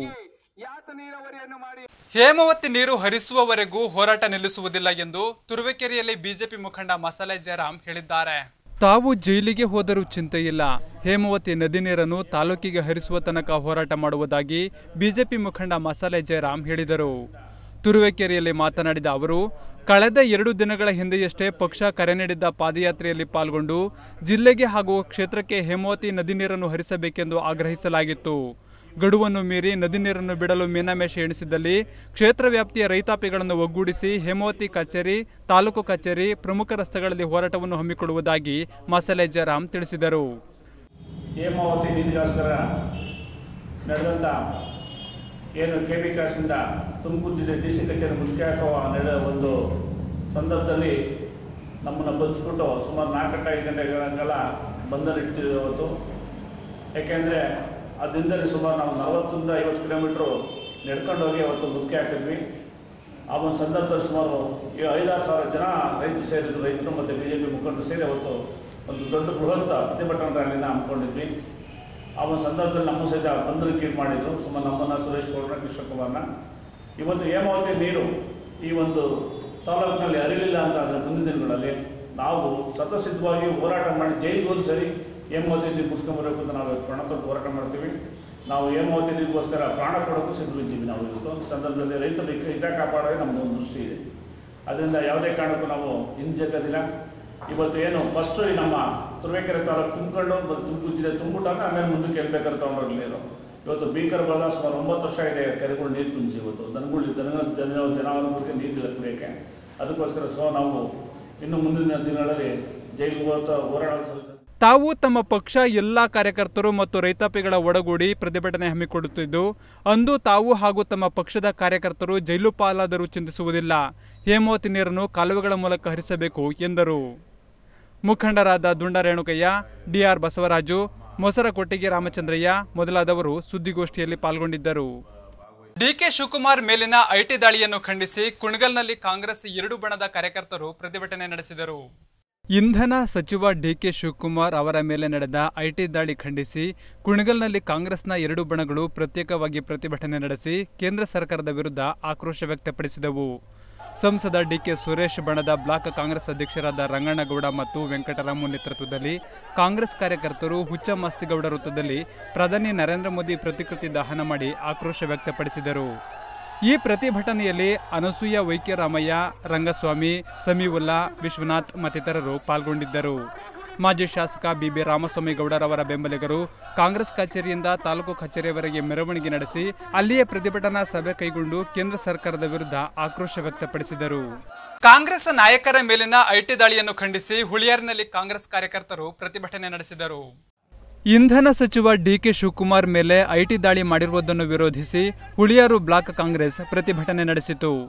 ಹೇಮಾವತಿ ನೀರು ಹರಿಸುವವರೆಗೂ ಹೋರಾಟ ನಿಲ್ಲಿಸುವುದಿಲ್ಲ ಎಂದು ತುರುವೇಕೆರೆಯಲ್ಲಿ ಬಿಜೆಪಿ ಮುಖಂಡ ಮಸಾಲೆ ಜಯರಾಮ್ ಹೇಳಿದ್ದಾರೆ ತಾವು ಜೈಲಿಗೆ ಹೋದರೂ ಚಿಂತೆ ಇಲ್ಲ ಹೇಮಾವತಿ ನದಿ ನೀರನ್ನು ತಾಲೂಕಿಗೆ ಹರಿಸುವ ತನಕ ಹೋರಾಟ ಮಾಡುವುದಾಗಿ ಬಿಜೆಪಿ ಮುಖಂಡ ಮಸಾಲೆ ಜಯರಾಮ್ ಹೇಳಿದರು ತುರುವೇಕೆರೆಯಲ್ಲಿ ಮಾತನಾಡಿದ ಅವರು ಕಳೆದ ಎರಡು ದಿನಗಳ ಹಿಂದೆಯಷ್ಟೇ ಪಕ್ಷ ಕರೆ ನೀಡಿದ್ದ ಪಾದಯಾತ್ರೆಯಲ್ಲಿ ಪಾಲ್ಗೊಂಡು ಜಿಲ್ಲೆಗೆ ಹಾಗೂ ಕ್ಷೇತ್ರಕ್ಕೆ ಹೇಮಾವತಿ ನದಿ ನೀರನ್ನು ಹರಿಸಬೇಕೆಂದು ಆಗ್ರಹಿಸಲಾಗಿತ್ತು ಗಡುವನ್ನು ಮೀರಿ ನದಿ ನೀರನ್ನು ಬಿಡಲು ಮೀನಾಮೇಷ ಎಣಿಸಿದಲ್ಲಿ ಕ್ಷೇತ್ರ ವ್ಯಾಪ್ತಿಯ ರೈತಾಪಿಗಳನ್ನು ಒಗ್ಗೂಡಿಸಿ ಹೇಮಾವತಿ ಕಚೇರಿ ತಾಲೂಕು ಕಚೇರಿ ಪ್ರಮುಖ ರಸ್ತೆಗಳಲ್ಲಿ ಹೋರಾಟವನ್ನು ಹಮ್ಮಿಕೊಳ್ಳುವುದಾಗಿ ಮಸಾಲೆ ಜಯರಾಮ್ ತಿಳಿಸಿದರು ಹೇಮಾವತಿ ನೀರಿಗೋಸ್ಕರ ನಡೆದಂಥ ಏನು ಕೆ ವಿ ಕಾಸಿಂದ ತುಮಕೂರು ಜಿಲ್ಲೆ ಡಿ ಸಿ ಕಚೇರಿ ಮುಖ್ಯ ಹಾಕುವ ನಡೆದ ಒಂದು ಸಂದರ್ಭದಲ್ಲಿ ನಮ್ಮನ್ನು ಬಂಧಿಸ್ಬಿಟ್ಟು ಸುಮಾರು ನಾಲ್ಕು ಐದು ಗಂಟೆಗಳ ಬಂಧನ ಇಡ್ತಿದ್ವಿ ಅವತ್ತು ಯಾಕೆಂದರೆ ಅದರಿಂದಲೇ ಸುಮಾರು ನಾವು ನಲವತ್ತರಿಂದ ಐವತ್ತು ಕಿಲೋಮೀಟ್ರು ನಡ್ಕೊಂಡು ಹೋಗಿ ಅವತ್ತು ಮುದುಕೆ ಹಾಕಿದ್ವಿ ಆ ಒಂದು ಸಂದರ್ಭದಲ್ಲಿ ಸುಮಾರು ಈ ಐದಾರು ಸಾವಿರ ಜನ ರೈತರು ಸೇರಿದ್ರು ರೈತರು ಮತ್ತು ಬಿ ಜೆ ಪಿ ಮುಖಂಡರು ಸೇರಿ ಅವತ್ತು ಒಂದು ದೊಡ್ಡ ಬೃಹತ್ ಪ್ರತಿಭಟನಾ ರ್ಯಾಲಿನ ಹಮ್ಮಿಕೊಂಡಿದ್ವಿ ಆ ಒಂದು ಸಂದರ್ಭದಲ್ಲಿ ನಮ್ಮ ಸಹಿತ ಬಂಧನಕ್ಕೆ ಇದು ಮಾಡಿದ್ರು ಸುಮಾರು ನಮ್ಮನ್ನ ಸುರೇಶ್ ಗೌಡ್ರ ಕೃಷ್ಣಕುಮಾರ್ನ ಇವತ್ತು ಹೇಮಾವತಿ ನೀರು ಈ ಒಂದು ತಾಲೂಕಿನಲ್ಲಿ ಹರಿಲಿಲ್ಲ ಅಂತ ಅಂದರೆ ಮುಂದಿನ ದಿನಗಳಲ್ಲಿ ನಾವು ಸತಸಿದ್ಧವಾಗಿ ಹೋರಾಟ ಮಾಡಿ ಜೈಲಿಗೆ ಹೋದ್ರು ಸರಿ ಹೇಮಾವತಿ ನೀರು ಮುಗಿಸ್ಕೊಂಬರ್ಬೇಕು ಅಂತ ನಾವು ಪ್ರಾಣ ತೊಟ್ಟು ಹೋರಾಟ ಮಾಡ್ತೀವಿ ನಾವು ಹೇಮಾವತಿ ನೀರಿಗೋಸ್ಕರ ಪ್ರಾಣ ಕೊಡೋಕ್ಕೂ ಸಿದ್ಧವಿದ್ದೀವಿ ನಾವು ಇವತ್ತು ಒಂದು ಸಂದರ್ಭದಲ್ಲಿ ರೈತರ ಹಿತ ಹಿತ ಕಾಪಾಡೋದೇ ನಮ್ಮದು ಒಂದು ದೃಷ್ಟಿ ಇದೆ ಅದರಿಂದ ಯಾವುದೇ ಕಾರಣಕ್ಕೂ ನಾವು ಹಿಂಜಕ್ಕದಿಲ್ಲ ಇವತ್ತು ಏನು ಫಸ್ಟು ಈ ನಮ್ಮ ತುರುವೇಕೆರೆ ತಾಲೂಕು ತುಂಬಿಕೊಂಡು ಮತ್ತು ತುಮಕೂರು ಜಿಲ್ಲೆ ತುಂಬಿಟ್ಟಾಗ ಆಮೇಲೆ ಮುಂದಕ್ಕೆ ಎಲ್ಬೇಕಾದ್ರೆ ತೊಗೊಂಡೋಗ್ಲಿ ನೀರು ಇವತ್ತು ಭೀಕರ ಬಲ ಸುಮಾರು ಒಂಬತ್ತು ವರ್ಷ ಇದೆ ಕೆರೆಗಳು ನೀರು ತುಂಬಿಸಿ ಇವತ್ತು ದನಗಳು ದನ ಜನ ಜನಾವರಿಗೆ ನೀರು ಕುಡಿಯೋಕ್ಕೆ ಅದಕ್ಕೋಸ್ಕರ ಸೊ ನಾವು ಇನ್ನು ಮುಂದಿನ ದಿನಗಳಲ್ಲಿ ಜೈಲಿಗೆ ಹೋಗ್ತಾ ಹೋರಾಟ ಸಲ್ಲಿಸ ತಾವು ತಮ್ಮ ಪಕ್ಷ ಎಲ್ಲ ಕಾರ್ಯಕರ್ತರು ಮತ್ತು ರೈತಾಪಿಗಳ ಒಡಗೂಡಿ ಪ್ರತಿಭಟನೆ ಹಮ್ಮಿಕೊಳ್ಳುತ್ತಿದ್ದು ಅಂದು ತಾವು ಹಾಗೂ ತಮ್ಮ ಪಕ್ಷದ ಕಾರ್ಯಕರ್ತರು ಜೈಲು ಪಾಲಾದರೂ ಚಿಂತಿಸುವುದಿಲ್ಲ ಹೇಮಾವತಿ ನೀರನ್ನು ಕಾಲುವೆಗಳ ಮೂಲಕ ಹರಿಸಬೇಕು ಎಂದರು ಮುಖಂಡರಾದ ದುಂಡ ರೇಣುಕಯ್ಯ ಡಿಆರ್ ಬಸವರಾಜು ಮೊಸರ ಕೊಟ್ಟಿಗೆ ರಾಮಚಂದ್ರಯ್ಯ ಮೊದಲಾದವರು ಸುದ್ದಿಗೋಷ್ಠಿಯಲ್ಲಿ ಪಾಲ್ಗೊಂಡಿದ್ದರು ಡಿಕೆ ಶಿವಕುಮಾರ್ ಮೇಲಿನ ಐಟಿ ದಾಳಿಯನ್ನು ಖಂಡಿಸಿ ಕುಣಗಲ್ನಲ್ಲಿ ಕಾಂಗ್ರೆಸ್ ಎರಡು ಬಣದ ಕಾರ್ಯಕರ್ತರು ಪ್ರತಿಭಟನೆ ನಡೆಸಿದರು ಇಂಧನ ಸಚಿವ ಡಿಕೆ ಶಿವಕುಮಾರ್ ಅವರ ಮೇಲೆ ನಡೆದ ಐಟಿ ದಾಳಿ ಖಂಡಿಸಿ ಕುಣಗಲ್ನಲ್ಲಿ ಕಾಂಗ್ರೆಸ್ನ ಎರಡು ಬಣಗಳು ಪ್ರತ್ಯೇಕವಾಗಿ ಪ್ರತಿಭಟನೆ ನಡೆಸಿ ಕೇಂದ್ರ ಸರ್ಕಾರದ ವಿರುದ್ಧ ಆಕ್ರೋಶ ವ್ಯಕ್ತಪಡಿಸಿದವು ಸಂಸದ ಡಿಕೆ ಸುರೇಶ್ ಬಣದ ಬ್ಲಾಕ್ ಕಾಂಗ್ರೆಸ್ ಅಧ್ಯಕ್ಷರಾದ ರಂಗಣ್ಣಗೌಡ ಮತ್ತು ವೆಂಕಟರಾಮು ನೇತೃತ್ವದಲ್ಲಿ ಕಾಂಗ್ರೆಸ್ ಕಾರ್ಯಕರ್ತರು ಹುಚ್ಚಮಾಸ್ತಿಗೌಡ ವೃತ್ತದಲ್ಲಿ ಪ್ರಧಾನಿ ನರೇಂದ್ರ ಮೋದಿ ಪ್ರತಿಕೃತಿ ದಹನ ಮಾಡಿ ಆಕ್ರೋಶ ವ್ಯಕ್ತಪಡಿಸಿದರು ಈ ಪ್ರತಿಭಟನೆಯಲ್ಲಿ ಅನಸೂಯ ವೈಕ್ಯರಾಮಯ್ಯ ರಂಗಸ್ವಾಮಿ ಸಮೀವುಲ್ಲಾ ವಿಶ್ವನಾಥ್ ಮತ್ತಿತರರು ಪಾಲ್ಗೊಂಡಿದ್ದರು ಮಾಜಿ ಶಾಸಕ ಬಿಬಿ ರಾಮಸ್ವಾಮಿ ಗೌಡರವರ ಬೆಂಬಲಿಗರು ಕಾಂಗ್ರೆಸ್ ಕಚೇರಿಯಿಂದ ತಾಲೂಕು ಕಚೇರಿಯವರೆಗೆ ಮೆರವಣಿಗೆ ನಡೆಸಿ ಅಲ್ಲಿಯೇ ಪ್ರತಿಭಟನಾ ಸಭೆ ಕೈಗೊಂಡು ಕೇಂದ್ರ ಸರ್ಕಾರದ ವಿರುದ್ಧ ಆಕ್ರೋಶ ವ್ಯಕ್ತಪಡಿಸಿದರು ಕಾಂಗ್ರೆಸ್ ನಾಯಕರ ಮೇಲಿನ ಐಟಿ ದಾಳಿಯನ್ನು ಖಂಡಿಸಿ ಹುಳಿಯಾರಿನಲ್ಲಿ ಕಾಂಗ್ರೆಸ್ ಕಾರ್ಯಕರ್ತರು ಪ್ರತಿಭಟನೆ ನಡೆಸಿದರು ಇಂಧನ ಸಚಿವ ಡಿಕೆ ಶಿವಕುಮಾರ್ ಮೇಲೆ ಐಟಿ ದಾಳಿ ಮಾಡಿರುವುದನ್ನು ವಿರೋಧಿಸಿ ಹುಳಿಯಾರು ಬ್ಲಾಕ್ ಕಾಂಗ್ರೆಸ್ ಪ್ರತಿಭಟನೆ ನಡೆಸಿತು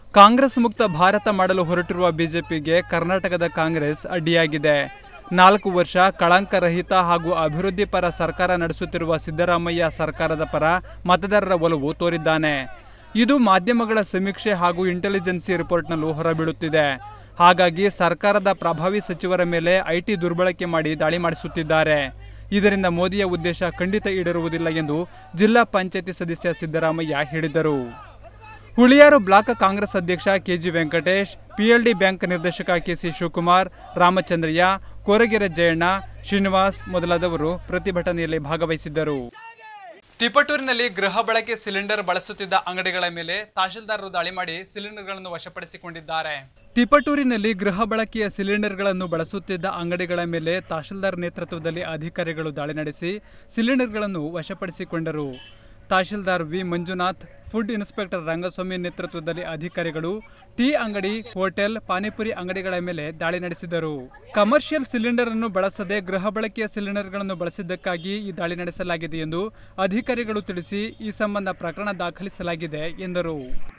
ಕಾಂಗ್ರೆಸ್ ಮುಕ್ತ ಭಾರತ ಮಾಡಲು ಹೊರಟಿರುವ ಬಿಜೆಪಿಗೆ ಕರ್ನಾಟಕದ ಕಾಂಗ್ರೆಸ್ ಅಡ್ಡಿಯಾಗಿದೆ ನಾಲ್ಕು ವರ್ಷ ಕಳಂಕರಹಿತ ಹಾಗೂ ಅಭಿವೃದ್ಧಿ ಪರ ಸರ್ಕಾರ ನಡೆಸುತ್ತಿರುವ ಸಿದ್ದರಾಮಯ್ಯ ಸರ್ಕಾರದ ಪರ ಮತದಾರರ ಒಲವು ತೋರಿದ್ದಾನೆ ಇದು ಮಾಧ್ಯಮಗಳ ಸಮೀಕ್ಷೆ ಹಾಗೂ ಇಂಟೆಲಿಜೆನ್ಸಿ ರಿಪೋರ್ಟ್ನಲ್ಲೂ ಹೊರಬೀಳುತ್ತಿದೆ ಹಾಗಾಗಿ ಸರ್ಕಾರದ ಪ್ರಭಾವಿ ಸಚಿವರ ಮೇಲೆ ಐಟಿ ದುರ್ಬಳಕೆ ಮಾಡಿ ದಾಳಿ ಮಾಡಿಸುತ್ತಿದ್ದಾರೆ ಇದರಿಂದ ಮೋದಿಯ ಉದ್ದೇಶ ಖಂಡಿತ ಈಡೇರುವುದಿಲ್ಲ ಎಂದು ಜಿಲ್ಲಾ ಪಂಚಾಯತಿ ಸದಸ್ಯ ಸಿದ್ದರಾಮಯ್ಯ ಹೇಳಿದರು ಹುಳಿಯಾರು ಬ್ಲಾಕ್ ಕಾಂಗ್ರೆಸ್ ಅಧ್ಯಕ್ಷ ಕೆಜಿ ವೆಂಕಟೇಶ್ ಪಿಎಲ್ಡಿ ಬ್ಯಾಂಕ್ ನಿರ್ದೇಶಕ ಕೆಸಿ ಶಿವಕುಮಾರ್ ರಾಮಚಂದ್ರಯ್ಯ ಕೋರಗೆರೆ ಜಯಣ್ಣ ಶ್ರೀನಿವಾಸ್ ಮೊದಲಾದವರು ಪ್ರತಿಭಟನೆಯಲ್ಲಿ ಭಾಗವಹಿಸಿದ್ದರು ತಿಪಟೂರಿನಲ್ಲಿ ಗೃಹ ಬಳಕೆ ಸಿಲಿಂಡರ್ ಬಳಸುತ್ತಿದ್ದ ಅಂಗಡಿಗಳ ಮೇಲೆ ತಹಶೀಲ್ದಾರರು ದಾಳಿ ಮಾಡಿ ಸಿಲಿಂಡರ್ಗಳನ್ನು ವಶಪಡಿಸಿಕೊಂಡಿದ್ದಾರೆ ತಿಪಟೂರಿನಲ್ಲಿ ಗೃಹ ಬಳಕೆಯ ಸಿಲಿಂಡರ್ಗಳನ್ನು ಬಳಸುತ್ತಿದ್ದ ಅಂಗಡಿಗಳ ಮೇಲೆ ತಹಶೀಲ್ದಾರ್ ನೇತೃತ್ವದಲ್ಲಿ ಅಧಿಕಾರಿಗಳು ದಾಳಿ ನಡೆಸಿ ಸಿಲಿಂಡರ್ಗಳನ್ನು ವಶಪಡಿಸಿಕೊಂಡರು tahsildar V Manjunath food inspector Rangaswamy ನೇತೃತ್ವದಲ್ಲಿ ಅಧಿಕಾರಿಗಳು ಟೀ ಅಂಗಡಿ ಹೋಟೆಲ್ ಪಾನಿಪುರಿ ಅಂಗಡಿಗಳ ಮೇಲೆ ದಾಳಿ ನಡೆಸಿದರು ಕಮರ್ಷಿಯಲ್ ಸಿಲಿಂಡರ್ ಅನ್ನು ಬಳಸದೆ ಗೃಹ ಬಳಕೆಯ ಸಿಲಿಂಡರ್ಗಳನ್ನು ಬಳಸಿದ್ದಕ್ಕಾಗಿ ಈ ದಾಳಿ ನಡೆಸಲಾಗಿದೆ ಎಂದು ಅಧಿಕಾರಿಗಳು ತಿಳಿಸಿ ಈ ಸಂಬಂಧ ಪ್ರಕರಣ ದಾಖಲಿಸಲಾಗಿದೆ ಎಂದರು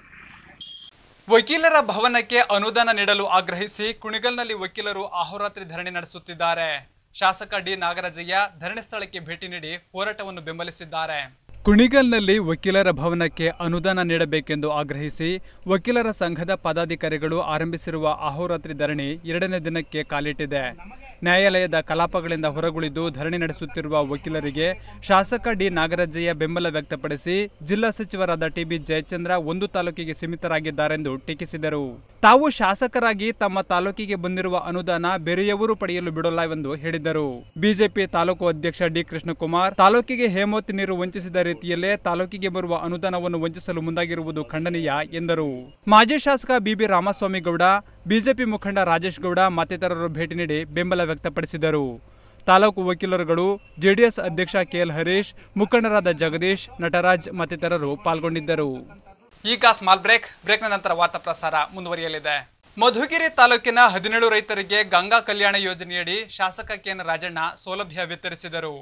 ವಕೀಲರ ಭವನಕ್ಕೆ ಅನುದಾನ ನೀಡಲು ಆಗ್ರಹಿಸಿ ಕುಣಿಗಲ್ನಲ್ಲಿ ವಕೀಲರು ಅಹೋರಾತ್ರಿ ಧರಣಿ ನಡೆಸುತ್ತಿದ್ದಾರೆ ಶಾಸಕ ಡಿ ನಾಗರಾಜಯ್ಯ ಧರಣಿ ಸ್ಥಳಕ್ಕೆ ಭೇಟಿ ನೀಡಿ ಹೋರಾಟವನ್ನು ಬೆಂಬಲಿಸಿದ್ದಾರೆ ಕುಣಿಗಲ್ನಲ್ಲಿ ವಕೀಲರ ಭವನಕ್ಕೆ ಅನುದಾನ ನೀಡಬೇಕೆಂದು ಆಗ್ರಹಿಸಿ ವಕೀಲರ ಸಂಘದ ಪದಾಧಿಕಾರಿಗಳು ಆರಂಭಿಸಿರುವ ಅಹೋರಾತ್ರಿ ಧರಣಿ ಎರಡನೇ ದಿನಕ್ಕೆ ಕಾಲಿಟ್ಟಿದೆ ನ್ಯಾಯಾಲಯದ ಕಲಾಪಗಳಿಂದ ಹೊರಗುಳಿದು ಧರಣಿ ನಡೆಸುತ್ತಿರುವ ವಕೀಲರಿಗೆ ಶಾಸಕ ಡಿ ನಾಗರಾಜಯ್ಯ ಬೆಂಬಲ ವ್ಯಕ್ತಪಡಿಸಿ ಜಿಲ್ಲಾ ಸಚಿವರಾದ ಟಿಬಿ ಜಯಚಂದ್ರ ಒಂದು ತಾಲೂಕಿಗೆ ಸೀಮಿತರಾಗಿದ್ದಾರೆಂದು ಟೀಕಿಸಿದರು ತಾವು ಶಾಸಕರಾಗಿ ತಮ್ಮ ತಾಲೂಕಿಗೆ ಬಂದಿರುವ ಅನುದಾನ ಬೇರೆಯವರು ಪಡೆಯಲು ಬಿಡೋಲ್ಲವೆಂದು ಹೇಳಿದರು ಬಿಜೆಪಿ ತಾಲೂಕು ಅಧ್ಯಕ್ಷ ಡಿ ಕೃಷ್ಣಕುಮಾರ್ ತಾಲೂಕಿಗೆ ಹೇಮಾವತಿ ನೀರು ವಂಚಿಸಿದ ರೀತಿಯಲ್ಲೇ ತಾಲೂಕಿಗೆ ಬರುವ ಅನುದಾನವನ್ನು ವಂಚಿಸಲು ಮುಂದಾಗಿರುವುದು ಖಂಡನೀಯ ಎಂದರು ಮಾಜಿ ಶಾಸಕ ಬಿಬಿ ರಾಮಸ್ವಾಮಿ ಗೌಡ ಬಿಜೆಪಿ ಮುಖಂಡ ರಾಜೇಶ್ ಗೌಡ ಮತ್ತಿತರರು ಭೇಟಿ ನೀಡಿ ಬೆಂಬಲ ವ್ಯಕ್ತಪಡಿಸಿದರು ತಾಲೂಕು ವಕೀಲರುಗಳು ಜೆಡಿಎಸ್ ಅಧ್ಯಕ್ಷ ಕೆಎಲ್ ಹರೀಶ್ ಮುಖಂಡರಾದ ಜಗದೀಶ್ ನಟರಾಜ್ ಮತ್ತಿತರರು ಪಾಲ್ಗೊಂಡಿದ್ದರು ಈಗ ಸ್ಮಾಲ್ ಬ್ರೇಕ್ ಬ್ರೇಕ್ನ ನಂತರ ವಾರ್ತಾ ಪ್ರಸಾರ ಮುಂದುವರಿಯಲಿದೆ ಮಧುಗಿರಿ ತಾಲೂಕಿನ ಹದಿನೇಳು ರೈತರಿಗೆ ಗಂಗಾ ಕಲ್ಯಾಣ ಯೋಜನೆಯಡಿ ಶಾಸಕ ಕೆಎನ್ ರಾಜಣ್ಣ ಸೌಲಭ್ಯ ವಿತರಿಸಿದರು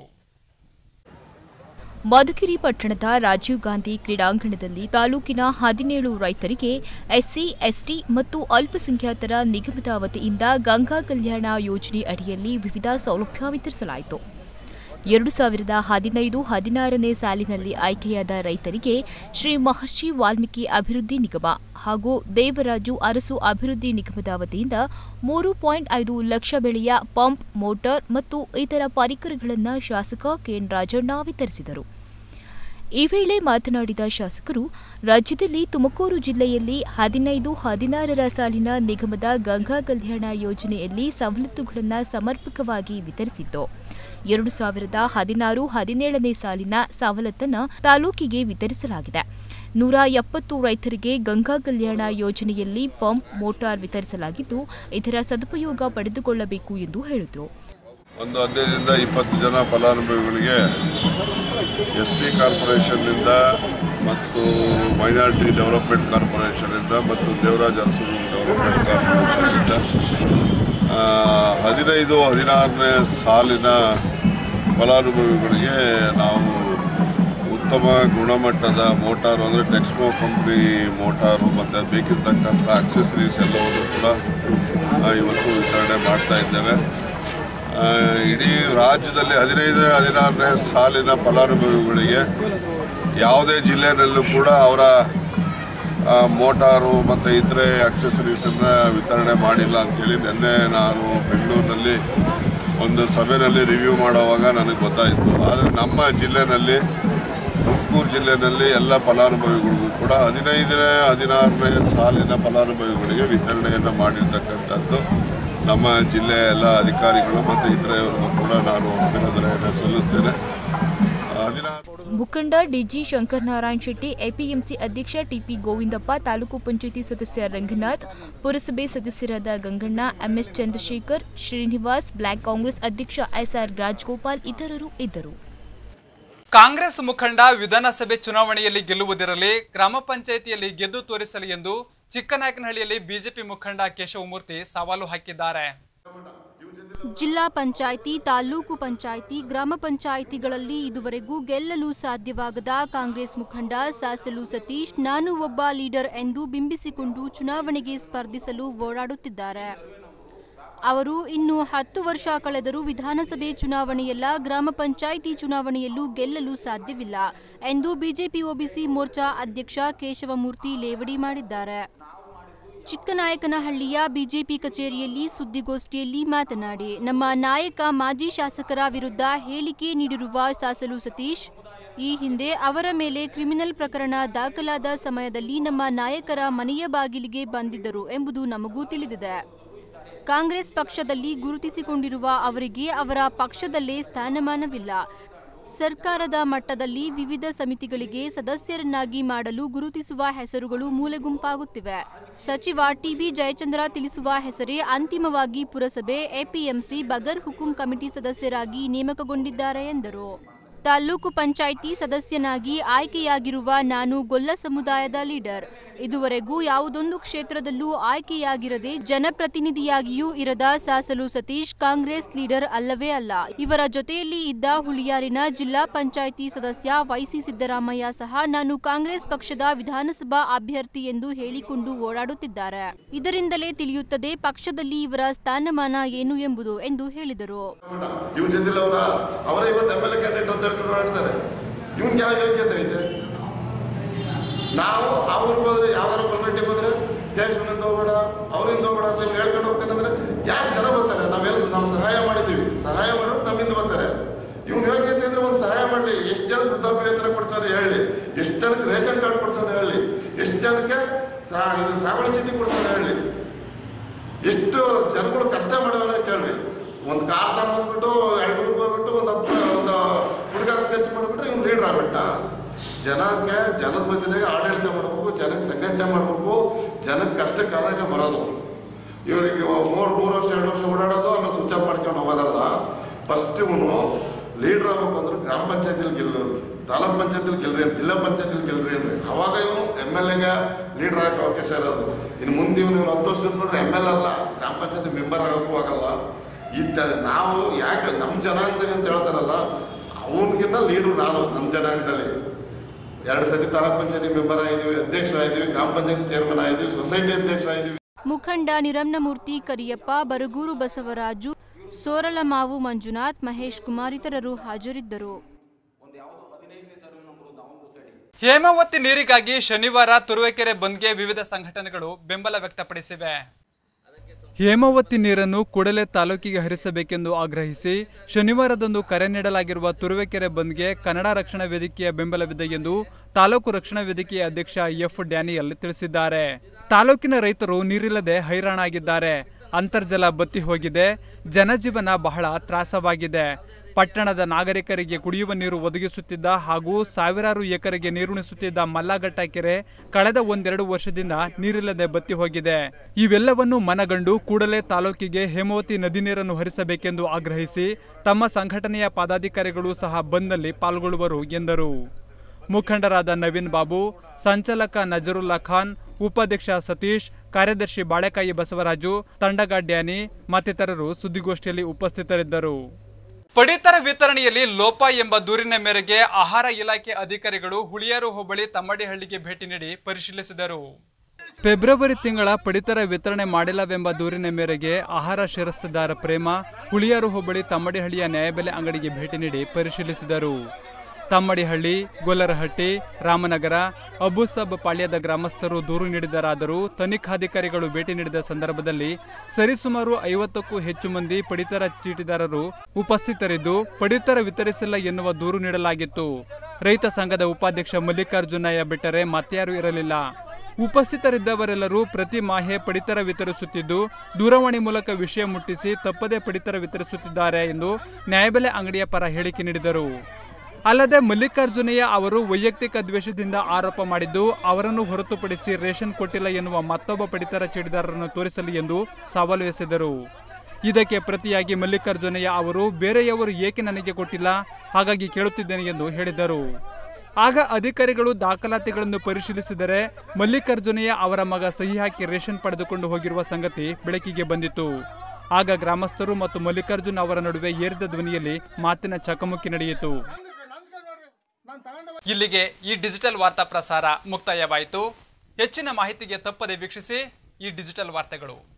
ಮಧುಗಿರಿ ಪಟ್ಟಣದ ರಾಜೀವ್ ಗಾಂಧಿ ಕ್ರೀಡಾಂಗಣದಲ್ಲಿ ತಾಲೂಕಿನ ಹದಿನೇಳು ರೈತರಿಗೆ ಎಸ್ಸಿ ಎಸ್ಟಿ ಮತ್ತು ಅಲ್ಪಸಂಖ್ಯಾತರ ನಿಗಮದ ವತಿಯಿಂದ ಗಂಗಾ ಕಲ್ಯಾಣ ಯೋಜನೆ ಅಡಿಯಲ್ಲಿ ವಿವಿಧ ಸೌಲಭ್ಯ ವಿತರಿಸಲಾಯಿತು ಎರಡು ಸಾವಿರದ ಹದಿನೈದು ಹದಿನಾರನೇ ಸಾಲಿನಲ್ಲಿ ಆಯ್ಕೆಯಾದ ರೈತರಿಗೆ ಶ್ರೀ ಮಹರ್ಷಿ ವಾಲ್ಮೀಕಿ ಅಭಿವೃದ್ಧಿ ನಿಗಮ ಹಾಗೂ ದೇವರಾಜು ಅರಸು ಅಭಿವೃದ್ಧಿ ನಿಗಮದ ವತಿಯಿಂದ ಮೂರು ಪಾಯಿಂಟ್ ಐದು ಲಕ್ಷ ಬೆಲೆಯ ಪಂಪ್ ಮೋಟಾರ್ ಮತ್ತು ಇತರ ಪರಿಕರಗಳನ್ನು ಶಾಸಕ ಕೆಎನ್ ರಾಜಣ್ಣ ವಿತರಿಸಿದರು ಈ ವೇಳೆ ಮಾತನಾಡಿದ ಶಾಸಕರು ರಾಜ್ಯದಲ್ಲಿ ತುಮಕೂರು ಜಿಲ್ಲೆಯಲ್ಲಿ ಹದಿನೈದು ಹದಿನಾರರ ಸಾಲಿನ ನಿಗಮದ ಗಂಗಾ ಕಲ್ಯಾಣ ಯೋಜನೆಯಲ್ಲಿ ಸವಲತ್ತುಗಳನ್ನು ಸಮರ್ಪಕವಾಗಿ ವಿತರಿಸಿದ್ದು ಎರಡು ಸಾವಿರದ ಹದಿನಾರು ಹದಿನೇಳನೇ ಸಾಲಿನ ಸವಲತ್ತನ್ನು ತಾಲೂಕಿಗೆ ವಿತರಿಸಲಾಗಿದೆ ನೂರ ಎಪ್ಪತ್ತು ರೈತರಿಗೆ ಗಂಗಾ ಕಲ್ಯಾಣ ಯೋಜನೆಯಲ್ಲಿ ಪಂಪ್ ಮೋಟಾರ್ ವಿತರಿಸಲಾಗಿದ್ದು ಇದರ ಸದುಪಯೋಗ ಪಡೆದುಕೊಳ್ಳಬೇಕು ಎಂದು ಹೇಳಿದರು ಒಂದು ಹದಿನೈದರಿಂದ ಇಪ್ಪತ್ತು ಜನ ಫಲಾನುಭವಿಗಳಿಗೆ ಎಸ್ ಟಿ ಕಾರ್ಪೊರೇಷನ್ನಿಂದ ಮತ್ತು ಮೈನಾರಿಟಿ ಡೆವಲಪ್ಮೆಂಟ್ ಕಾರ್ಪೊರೇಷನಿಂದ ಮತ್ತು ದೇವರಾಜ್ ಅರಸು ಡೆವಲಪ್ಮೆಂಟ್ ಕಾರ್ಪೊರೇಷನ್ನಿಂದ ಆ, ಹದಿನೈದು ಹದಿನಾರನೇ ಸಾಲಿನ ಫಲಾನುಭವಿಗಳಿಗೆ ನಾವು ಉತ್ತಮ ಗುಣಮಟ್ಟದ ಮೋಟಾರು ಅಂದರೆ ಟೆಕ್ಸ್ಮೋ ಕಂಪ್ನಿ ಮೋಟಾರು ಮತ್ತು ಬೇಕಿರ್ತಕ್ಕಂಥ ಅಕ್ಸೆಸರೀಸ್ ಎಲ್ಲವನ್ನು ಕೂಡ ಆ, ಇವತ್ತು ವಿತರಣೆ ಮಾಡ್ತಾ ಇದ್ದೇವೆ ಆ, ಇಡೀ ರಾಜ್ಯದಲ್ಲಿ ಹದಿನೈದು ಹದಿನಾರನೇ ಸಾಲಿನ ಫಲಾನುಭವಿಗಳಿಗೆ ಯಾವುದೇ ಜಿಲ್ಲೆಯಲ್ಲೂ ಕೂಡ ಅವರ ಆ, ಮೋಟಾರು ಮತ್ತು ಇತರೆ ಅಕ್ಸೆಸರೀಸನ್ನು ವಿತರಣೆ ಮಾಡಿಲ್ಲ ಅಂಥೇಳಿ ನಿನ್ನೆ ನಾನು ಬೆಂಗಳೂರಿನಲ್ಲಿ ಒಂದು ಸಭೆಯಲ್ಲಿ ರಿವ್ಯೂ ಮಾಡುವಾಗ ನನಗೆ ಗೊತ್ತಾಯಿತು ಆದರೆ ನಮ್ಮ ಜಿಲ್ಲೆನಲ್ಲಿ ತುಮಕೂರು ಜಿಲ್ಲೆಯಲ್ಲಿ ಎಲ್ಲ ಫಲಾನುಭವಿಗಳಿಗೂ ಕೂಡ ಹದಿನೈದನೇ ಹದಿನಾರನೇ ಸಾಲಿನ ಫಲಾನುಭವಿಗಳಿಗೆ ವಿತರಣೆಯನ್ನು ಮಾಡಿರ್ತಕ್ಕಂಥದ್ದು ನಮ್ಮ ಜಿಲ್ಲೆಯ ಎಲ್ಲ ಅಧಿಕಾರಿಗಳು ಮತ್ತು ಇತರೆಯವರಿಗೂ ಕೂಡ ನಾನು ಅಭಿನಂದನೆಯನ್ನು ಸಲ್ಲಿಸ್ತೇನೆ ಹದಿನಾರು ಮುಖಂಡ ಡಿಜಿ ಶಂಕರನಾರಾಯಣ್ ಶೆಟ್ಟಿ ಎಪಿಎಂಸಿ ಅಧ್ಯಕ್ಷ ಟಿಪಿ ಗೋವಿಂದಪ್ಪ ತಾಲೂಕು ಪಂಚಾಯಿತಿ ಸದಸ್ಯ ರಂಗನಾಥ್ ಪುರಸಭೆ ಸದಸ್ಯರಾದ ಗಂಗಣ್ಣ ಎಂಎಸ್ ಚಂದ್ರಶೇಖರ್ ಶ್ರೀನಿವಾಸ್ ಬ್ಲಾಕ್ ಕಾಂಗ್ರೆಸ್ ಅಧ್ಯಕ್ಷ ಎಸ್ಆರ್ ರಾಜ್ಗೋಪಾಲ್ ಇತರರು ಇದ್ದರು ಕಾಂಗ್ರೆಸ್ ಮುಖಂಡ ವಿಧಾನಸಭೆ ಚುನಾವಣೆಯಲ್ಲಿ ಗೆಲ್ಲುವುದಿರಲಿ ಗ್ರಾಮ ಪಂಚಾಯಿತಿಯಲ್ಲಿ ಗೆದ್ದು ತೋರಿಸಲಿ ಎಂದು ಚಿಕ್ಕನಾಯಕನಹಳ್ಳಿಯಲ್ಲಿ ಬಿಜೆಪಿ ಮುಖಂಡ ಕೇಶವಮೂರ್ತಿ ಸವಾಲು ಹಾಕಿದ್ದಾರೆ ಜಿಲ್ಲಾ ಪಂಚಾಯಿತಿ ತಾಲೂಕು ಪಂಚಾಯಿತಿ ಗ್ರಾಮ ಪಂಚಾಯಿತಿಗಳಲ್ಲಿ ಇದುವರೆಗೂ ಗೆಲ್ಲಲು ಸಾಧ್ಯವಾಗದ ಕಾಂಗ್ರೆಸ್ ಮುಖಂಡ ಸಾಸಲು ಸತೀಶ್ ನಾನು ಒಬ್ಬ ಲೀಡರ್ ಎಂದು ಬಿಂಬಿಸಿಕೊಂಡು ಚುನಾವಣೆಗೆ ಸ್ಪರ್ಧಿಸಲು ಓಡಾಡುತ್ತಿದ್ದಾರೆ ಅವರು ಇನ್ನು ಹತ್ತು ವರ್ಷ ಕಳೆದರೂ ವಿಧಾನಸಭೆ ಚುನಾವಣೆಯಲ್ಲ ಗ್ರಾಮ ಪಂಚಾಯಿತಿ ಚುನಾವಣೆಯಲ್ಲೂ ಗೆಲ್ಲಲು ಸಾಧ್ಯವಿಲ್ಲ ಎಂದು ಬಿಜೆಪಿ ಒಬಿಸಿ ಮೋರ್ಚಾ ಅಧ್ಯಕ್ಷ ಕೇಶವಮೂರ್ತಿ ಲೇವಡಿ ಮಾಡಿದ್ದಾರೆ ಚಿಕ್ಕನಾಯಕನಹಳ್ಳಿಯ ಬಿಜೆಪಿ ಕಚೇರಿಯಲ್ಲಿ ಸುದ್ದಿಗೋಷ್ಠಿಯಲ್ಲಿ ಮಾತನಾಡಿ ನಮ್ಮ ನಾಯಕ ಮಾಜಿ ಶಾಸಕರ ವಿರುದ್ಧ ಹೇಳಿಕೆ ನೀಡಿರುವ ಸಾಸಲು ಸತೀಶ್ ಈ ಹಿಂದೆ ಅವರ ಮೇಲೆ ಕ್ರಿಮಿನಲ್ ಪ್ರಕರಣ ದಾಖಲಾದ ಸಮಯದಲ್ಲಿ ನಮ್ಮ ನಾಯಕರ ಮನೆಯ ಬಾಗಿಲಿಗೆ ಬಂದಿದ್ದರು ಎಂಬುದು ನಮಗೂ ತಿಳಿದಿದೆ ಕಾಂಗ್ರೆಸ್ ಪಕ್ಷದಲ್ಲಿ ಗುರುತಿಸಿಕೊಂಡಿರುವ ಅವರಿಗೆ ಅವರ ಪಕ್ಷದಲ್ಲೇ ಸ್ಥಾನಮಾನವಿಲ್ಲ ಸರ್ಕಾರದ ಮಟ್ಟದಲ್ಲಿ ವಿವಿಧ ಸಮಿತಿಗಳಿಗೆ ಸದಸ್ಯರನ್ನಾಗಿ ಮಾಡಲು ಗುರುತಿಸುವ ಹೆಸರುಗಳು ಮೂಲೆಗುಂಪಾಗುತ್ತಿವೆ ಸಚಿವ ಟಿಬಿ ಜಯಚಂದ್ರ ತಿಳಿಸುವ ಹೆಸರೇ ಅಂತಿಮವಾಗಿ ಪುರಸಭೆ ಎಪಿಎಂಸಿ ಬಗರ್ ಹುಕುಂ ಕಮಿಟಿ ಸದಸ್ಯರಾಗಿ ನೇಮಕಗೊಂಡಿದ್ದಾರೆ ಎಂದರು ತಾಲೂಕು ಪಂಚಾಯಿತಿ ಸದಸ್ಯನಾಗಿ ಆಯ್ಕೆಯಾಗಿರುವ ನಾನು ಗೊಲ್ಲ ಸಮುದಾಯದ ಲೀಡರ್ ಇದುವರೆಗೂ ಯಾವುದೊಂದು ಕ್ಷೇತ್ರದಲ್ಲೂ ಆಯ್ಕೆಯಾಗಿರದೆ ಜನಪ್ರತಿನಿಧಿಯಾಗಿಯೂ ಇರದ ಸಾಸಲು ಸತೀಶ್ ಕಾಂಗ್ರೆಸ್ ಲೀಡರ್ ಅಲ್ಲವೇ ಅಲ್ಲ ಇವರ ಜೊತೆಯಲ್ಲಿ ಇದ್ದ ಹುಳಿಯಾರಿನ ಜಿಲ್ಲಾ ಪಂಚಾಯಿತಿ ಸದಸ್ಯ ವೈಸಿ ಸಿದ್ದರಾಮಯ್ಯ ಸಹ ನಾನು ಕಾಂಗ್ರೆಸ್ ಪಕ್ಷದ ವಿಧಾನಸಭಾ ಅಭ್ಯರ್ಥಿ ಎಂದು ಹೇಳಿಕೊಂಡು ಓಡಾಡುತ್ತಿದ್ದಾರೆ ಇದರಿಂದಲೇ ತಿಳಿಯುತ್ತದೆ ಪಕ್ಷದಲ್ಲಿ ಇವರ ಸ್ಥಾನಮಾನ ಏನು ಎಂಬುದು ಎಂದು ಹೇಳಿದರು ಇವ್ನ ಜೊತೆಲಿ ಅವರ ಅವರೇ ಇವತ್ತು ಎಮ್ ಎಲ್ ಎ ಕ್ಯಾಂಡಿಡೇಟ್ ಅಂತ ಹೇಳ್ಕೊಂಡು ಆಡ್ತಾರೆ ಇವ್ನಿಗೆ ಯಾವ ಯೋಗ್ಯತೆ ಐತೆ ನಾವು ಆ ಊರಿಗೆ ಹೋದ್ರೆ ಯಾವ್ದಾರು ಕೊಲ್ಗಟ್ಟಿಗೆ ಹೋದ್ರೆ ಕೇಶವನಿಂದ ಹೋಗ್ಬೇಡ ಅವರಿಂದ ಹೋಗ್ಬೇಡ ಅಂತ ಇವ್ನು ಹೇಳ್ಕೊಂಡು ಹೋಗ್ತಾನೆ ಅಂದ್ರೆ ಯಾಕೆ ಜನ ಬರ್ತಾರೆ ನಾವೆಲ್ಲ ನಾವು ಸಹಾಯ ಮಾಡಿದ್ದೀವಿ ಸಹಾಯ ಮಾಡೋದು ನಮ್ಮಿಂದ ಬರ್ತಾರೆ ಇವ್ನ ಯೋಗ್ಯತೆ ಇದ್ರೆ ಒಂದು ಸಹಾಯ ಮಾಡಲಿ ಎಷ್ಟು ಜನ ವೃದ್ಧಾಪ್ಯ ವೇತನ ಕೊಡ್ತಾರೆ ಹೇಳಿ ಎಷ್ಟು ಜನಕ್ಕೆ ರೇಷನ್ ಕಾರ್ಡ್ ಕೊಡ್ತಾರೆ ಹೇಳಿ ಎಷ್ಟು ಜನಕ್ಕೆ ಸಾ ಇದು ಸಾವಳಿ ಚೀಟಿ ಕೊಡ್ತಾರೆ ಹೇಳಿ ಎಷ್ಟು ಜನಗಳು ಕಷ್ಟ ಮಾಡೋಣ ಕೇಳ್ರಿ ಒಂದು ಕಾರ್ ತಗೊಂಡ್ಬಿಟ್ಟು ಎರಡು ಊರಿಗೆ ಹೋಗ್ಬಿಟ್ಟು ಒಂದು ಹತ್ತು ಒಂದು ಹುಡುಗ ಸ್ಕೆಚ್ ಮಾಡಿಬಿಟ್ರೆ ಇವ್ನು ಲೀಡರ್ ಆಗ್ಬಿಟ್ಟ ಜನಕ್ಕೆ ಜನದ ಮಧ್ಯದಾಗ ಆಡಳಿತ ಮಾಡಬೇಕು ಜನಕ್ಕೆ ಸಂಘಟನೆ ಮಾಡಬೇಕು ಜನಕ್ಕೆ ಕಷ್ಟಕ್ಕಾದಾಗ ಬರೋದು ಇವರಿಗೆ ಮೂರು ಮೂರು ವರ್ಷ ಎರಡು ವರ್ಷ ಓಡಾಡೋದು ಆಮೇಲೆ ಸ್ವಿಚ್ ಆಫ್ ಮಾಡ್ಕೊಂಡು ಹೋಗೋದಲ್ಲ ಫಸ್ಟ್ ಇವನು ಲೀಡರ್ ಆಗ್ಬೇಕು ಅಂದ್ರೆ ಗ್ರಾಮ ಪಂಚಾಯತಿಲಿ ಗೆಲ್ಲು ತಾಲೂಕ್ ಪಂಚಾಯತಿಲಿ ಗೆಲ್ರಿ ಅಂತ ಜಿಲ್ಲಾ ಪಂಚಾಯತಿಲಿ ಗೆಲ್ರಿ ಅಂದ್ರೆ ಅವಾಗ ಇವನು ಎಮ್ ಎಲ್ ಎಗೆ ಲೀಡರ್ ಆಗೋ ಅವಕಾಶ ಇರೋದು ಇನ್ನು ಮುಂದೆ ಇವನು ಇವ್ನು ಹತ್ತು ವರ್ಷ ನಿಂತ್ಕೊಂಡ್ರೆ ಎಮ್ ಎಲ್ ಅಲ್ಲ ಗ್ರಾಮ ಪಂಚಾಯತಿ ಮೆಂಬರ್ ಆಗೋಕ್ಕೂ ಆಗಲ್ಲ ಈ ತ ನಾವು ಯಾಕೆ ನಮ್ಮ ಜನಾಂಗದಾಗ ಅಂತ ಹೇಳ್ತಾರಲ್ಲ ಅವನಿಗಿನ್ನ ಲೀಡ್ರು ನಾನು ನಮ್ಮ ಜನಾಂಗದಲ್ಲಿ ಎರಡು ಸತಿ ತಾಲೂಕ್ ಪಂಚಾಯತಿ ಮೆಂಬರ್ ಆಗಿದ್ದೀವಿ ಅಧ್ಯಕ್ಷ ಆಗಿದ್ದೀವಿ ಗ್ರಾಮ ಪಂಚಾಯತಿ ಚೇರ್ಮನ್ ಆಗಿದ್ದೀವಿ ಸೊಸೈಟಿ ಅಧ್ಯಕ್ಷ ಆಗಿದ್ದೀವಿ ಮುಖಂಡ ನಿರಂನಮೂರ್ತಿ ಕರಿಯಪ್ಪ ಬರಗೂರು ಬಸವರಾಜು ಸೋರಳಮಾವು ಮಂಜುನಾಥ್ ಮಹೇಶ್ ಕುಮಾರ್ ಇತರರು ಹಾಜರಿದ್ದರು ಹೇಮಾವತಿ ನೀರಿಗಾಗಿ ಶನಿವಾರ ತುರುವೇಕೆರೆ ಬಂದ್ಗೆ ವಿವಿಧ ಸಂಘಟನೆಗಳು ಬೆಂಬಲ ವ್ಯಕ್ತಪಡಿಸಿವೆ ಹೇಮಾವತಿ ನೀರನ್ನು ಕೂಡಲೇ ತಾಲೂಕಿಗೆ ಹರಿಸಬೇಕೆಂದು ಆಗ್ರಹಿಸಿ ಶನಿವಾರದಂದು ಕರೆ ನೀಡಲಾಗಿರುವ ತುರುವೇಕೆರೆ ಬಂದ್ಗೆ ಕನ್ನಡ ರಕ್ಷಣಾ ವೇದಿಕೆಯ ಬೆಂಬಲವಿದೆ ಎಂದು ತಾಲೂಕು ರಕ್ಷಣಾ ವೇದಿಕೆಯ ಅಧ್ಯಕ್ಷ ಎಫ್ ಡ್ಯಾನಿಯಲ್ ತಿಳಿಸಿದ್ದಾರೆ ತಾಲೂಕಿನ ರೈತರು ನೀರಿಲ್ಲದೆ ಹೈರಾಣಾಗಿದ್ದಾರೆ ಅಂತರ್ಜಲ ಬತ್ತಿ ಹೋಗಿದೆ ಜನಜೀವನ ಬಹಳ ತ್ರಾಸವಾಗಿದೆ ಪಟ್ಟಣದ ನಾಗರಿಕರಿಗೆ ಕುಡಿಯುವ ನೀರು ಒದಗಿಸುತ್ತಿದ್ದ ಹಾಗೂ ಸಾವಿರಾರು ಎಕರೆಗೆ ನೀರುಣಿಸುತ್ತಿದ್ದ ಮಲ್ಲಘಟ್ಟ ಕೆರೆ ಕಳೆದ ಒಂದೆರಡು ವರ್ಷದಿಂದ ನೀರಿಲ್ಲದೆ ಬತ್ತಿ ಹೋಗಿದೆ ಇವೆಲ್ಲವನ್ನು ಮನಗಂಡು ಕೂಡಲೇ ತಾಲೂಕಿಗೆ ಹೇಮಾವತಿ ನದಿ ನೀರನ್ನು ಹರಿಸಬೇಕೆಂದು ಆಗ್ರಹಿಸಿ ತಮ್ಮ ಸಂಘಟನೆಯ ಪದಾಧಿಕಾರಿಗಳು ಸಹ ಬಂದ್ನಲ್ಲಿ ಪಾಲ್ಗೊಳ್ಳುವರು ಎಂದರು ಮುಖಂಡರಾದ ನವೀನ್ ಬಾಬು ಸಂಚಾಲಕ ನಜರುಲ್ಲಾ ಖಾನ್ ಉಪಾಧ್ಯಕ್ಷ ಸತೀಶ್ ಕಾರ್ಯದರ್ಶಿ ಬಾಳೆಕಾಯಿ ಬಸವರಾಜು ತಂಡಗ ಡ್ಯಾನಿ ಮತ್ತಿತರರು ಸುದ್ದಿಗೋಷ್ಠಿಯಲ್ಲಿ ಉಪಸ್ಥಿತರಿದ್ದರು ಪಡಿತರ ವಿತರಣೆಯಲ್ಲಿ ಲೋಪ ಎಂಬ ದೂರಿನ ಮೇರೆಗೆ ಆಹಾರ ಇಲಾಖೆ ಅಧಿಕಾರಿಗಳು ಹುಳಿಯಾರು ಹೋಬಳಿ ತಮ್ಮಡಿಹಳ್ಳಿಗೆ ಭೇಟಿ ನೀಡಿ ಪರಿಶೀಲಿಸಿದರು ಫೆಬ್ರವರಿ ತಿಂಗಳ ಪಡಿತರ ವಿತರಣೆ ಮಾಡಿಲ್ಲವೆಂಬ ದೂರಿನ ಮೇರೆಗೆ ಆಹಾರ ಶಿರಸ್ತದಾರ ಪ್ರೇಮ ಹುಳಿಯಾರು ಹೋಬಳಿ ತಮ್ಮಡಿಹಳ್ಳಿಯ ನ್ಯಾಯಬೆಲೆ ಅಂಗಡಿಗೆ ಭೇಟಿ ನೀಡಿ ಪರಿಶೀಲಿಸಿದರು ತಮ್ಮಡಿಹಳ್ಳಿ ಗೊಲ್ಲರಹಟ್ಟಿ ರಾಮನಗರ ಅಬುಸಬ್ ಪಾಳ್ಯದ ಗ್ರಾಮಸ್ಥರು ದೂರು ನೀಡಿದರಾದರೂ ತನಿಖಾಧಿಕಾರಿಗಳು ಭೇಟಿ ನೀಡಿದ ಸಂದರ್ಭದಲ್ಲಿ ಸರಿಸುಮಾರು ಐವತ್ತಕ್ಕೂ ಹೆಚ್ಚು ಮಂದಿ ಪಡಿತರ ಚೀಟಿದಾರರು ಉಪಸ್ಥಿತರಿದ್ದು ಪಡಿತರ ವಿತರಿಸಿಲ್ಲ ಎನ್ನುವ ದೂರು ನೀಡಲಾಗಿತ್ತು ರೈತ ಸಂಘದ ಉಪಾಧ್ಯಕ್ಷ ಮಲ್ಲಿಕಾರ್ಜುನಯ್ಯ ಬಿಟ್ಟರೆ ಮತ್ಯಾರೂ ಇರಲಿಲ್ಲ ಉಪಸ್ಥಿತರಿದ್ದವರೆಲ್ಲರೂ ಪ್ರತಿ ಮಾಹೆ ಪಡಿತರ ವಿತರಿಸುತ್ತಿದ್ದು ದೂರವಾಣಿ ಮೂಲಕ ವಿಷಯ ಮುಟ್ಟಿಸಿ ತಪ್ಪದೇ ಪಡಿತರ ವಿತರಿಸುತ್ತಿದ್ದಾರೆ ಎಂದು ನ್ಯಾಯಬೆಲೆ ಅಂಗಡಿಯ ಪರ ಹೇಳಿಕೆ ನೀಡಿದರು ಅಲ್ಲದೆ ಮಲ್ಲಿಕಾರ್ಜುನಯ್ಯ ಅವರು ವೈಯಕ್ತಿಕ ದ್ವೇಷದಿಂದ ಆರೋಪ ಮಾಡಿದ್ದು ಅವರನ್ನು ಹೊರತುಪಡಿಸಿ ರೇಷನ್ ಕೊಟ್ಟಿಲ್ಲ ಎನ್ನುವ ಮತ್ತೊಬ್ಬ ಪಡಿತರ ಚೀಟಿದಾರರನ್ನು ತೋರಿಸಲಿ ಎಂದು ಸವಾಲು ಎಸೆದರು ಇದಕ್ಕೆ ಪ್ರತಿಯಾಗಿ ಮಲ್ಲಿಕಾರ್ಜುನಯ್ಯ ಅವರು ಬೇರೆಯವರು ಏಕೆ ನನಗೆ ಕೊಟ್ಟಿಲ್ಲ ಹಾಗಾಗಿ ಕೇಳುತ್ತಿದ್ದೇನೆ ಎಂದು ಹೇಳಿದರು ಆಗ ಅಧಿಕಾರಿಗಳು ದಾಖಲಾತಿಗಳನ್ನು ಪರಿಶೀಲಿಸಿದರೆ ಮಲ್ಲಿಕಾರ್ಜುನಯ್ಯ ಅವರ ಮಗ ಸಹಿ ಹಾಕಿ ರೇಷನ್ ಪಡೆದುಕೊಂಡು ಹೋಗಿರುವ ಸಂಗತಿ ಬೆಳಕಿಗೆ ಬಂದಿತು ಆಗ ಗ್ರಾಮಸ್ಥರು ಮತ್ತು ಮಲ್ಲಿಕಾರ್ಜುನ್ ಅವರ ನಡುವೆ ಏರಿದ ಧ್ವನಿಯಲ್ಲಿ ಮಾತಿನ ಚಕಮಕಿ ನಡೆಯಿತು ಇಲ್ಲಿಗೆ ಈ ಡಿಜಿಟಲ್ ವಾರ್ತಾ ಪ್ರಸಾರ ಮುಕ್ತಾಯವಾಯಿತು ಹೆಚ್ಚಿನ ಮಾಹಿತಿಗೆ ತಪ್ಪದೆ ವೀಕ್ಷಿಸಿ ಈ ಡಿಜಿಟಲ್ ವಾರ್ತೆಗಳು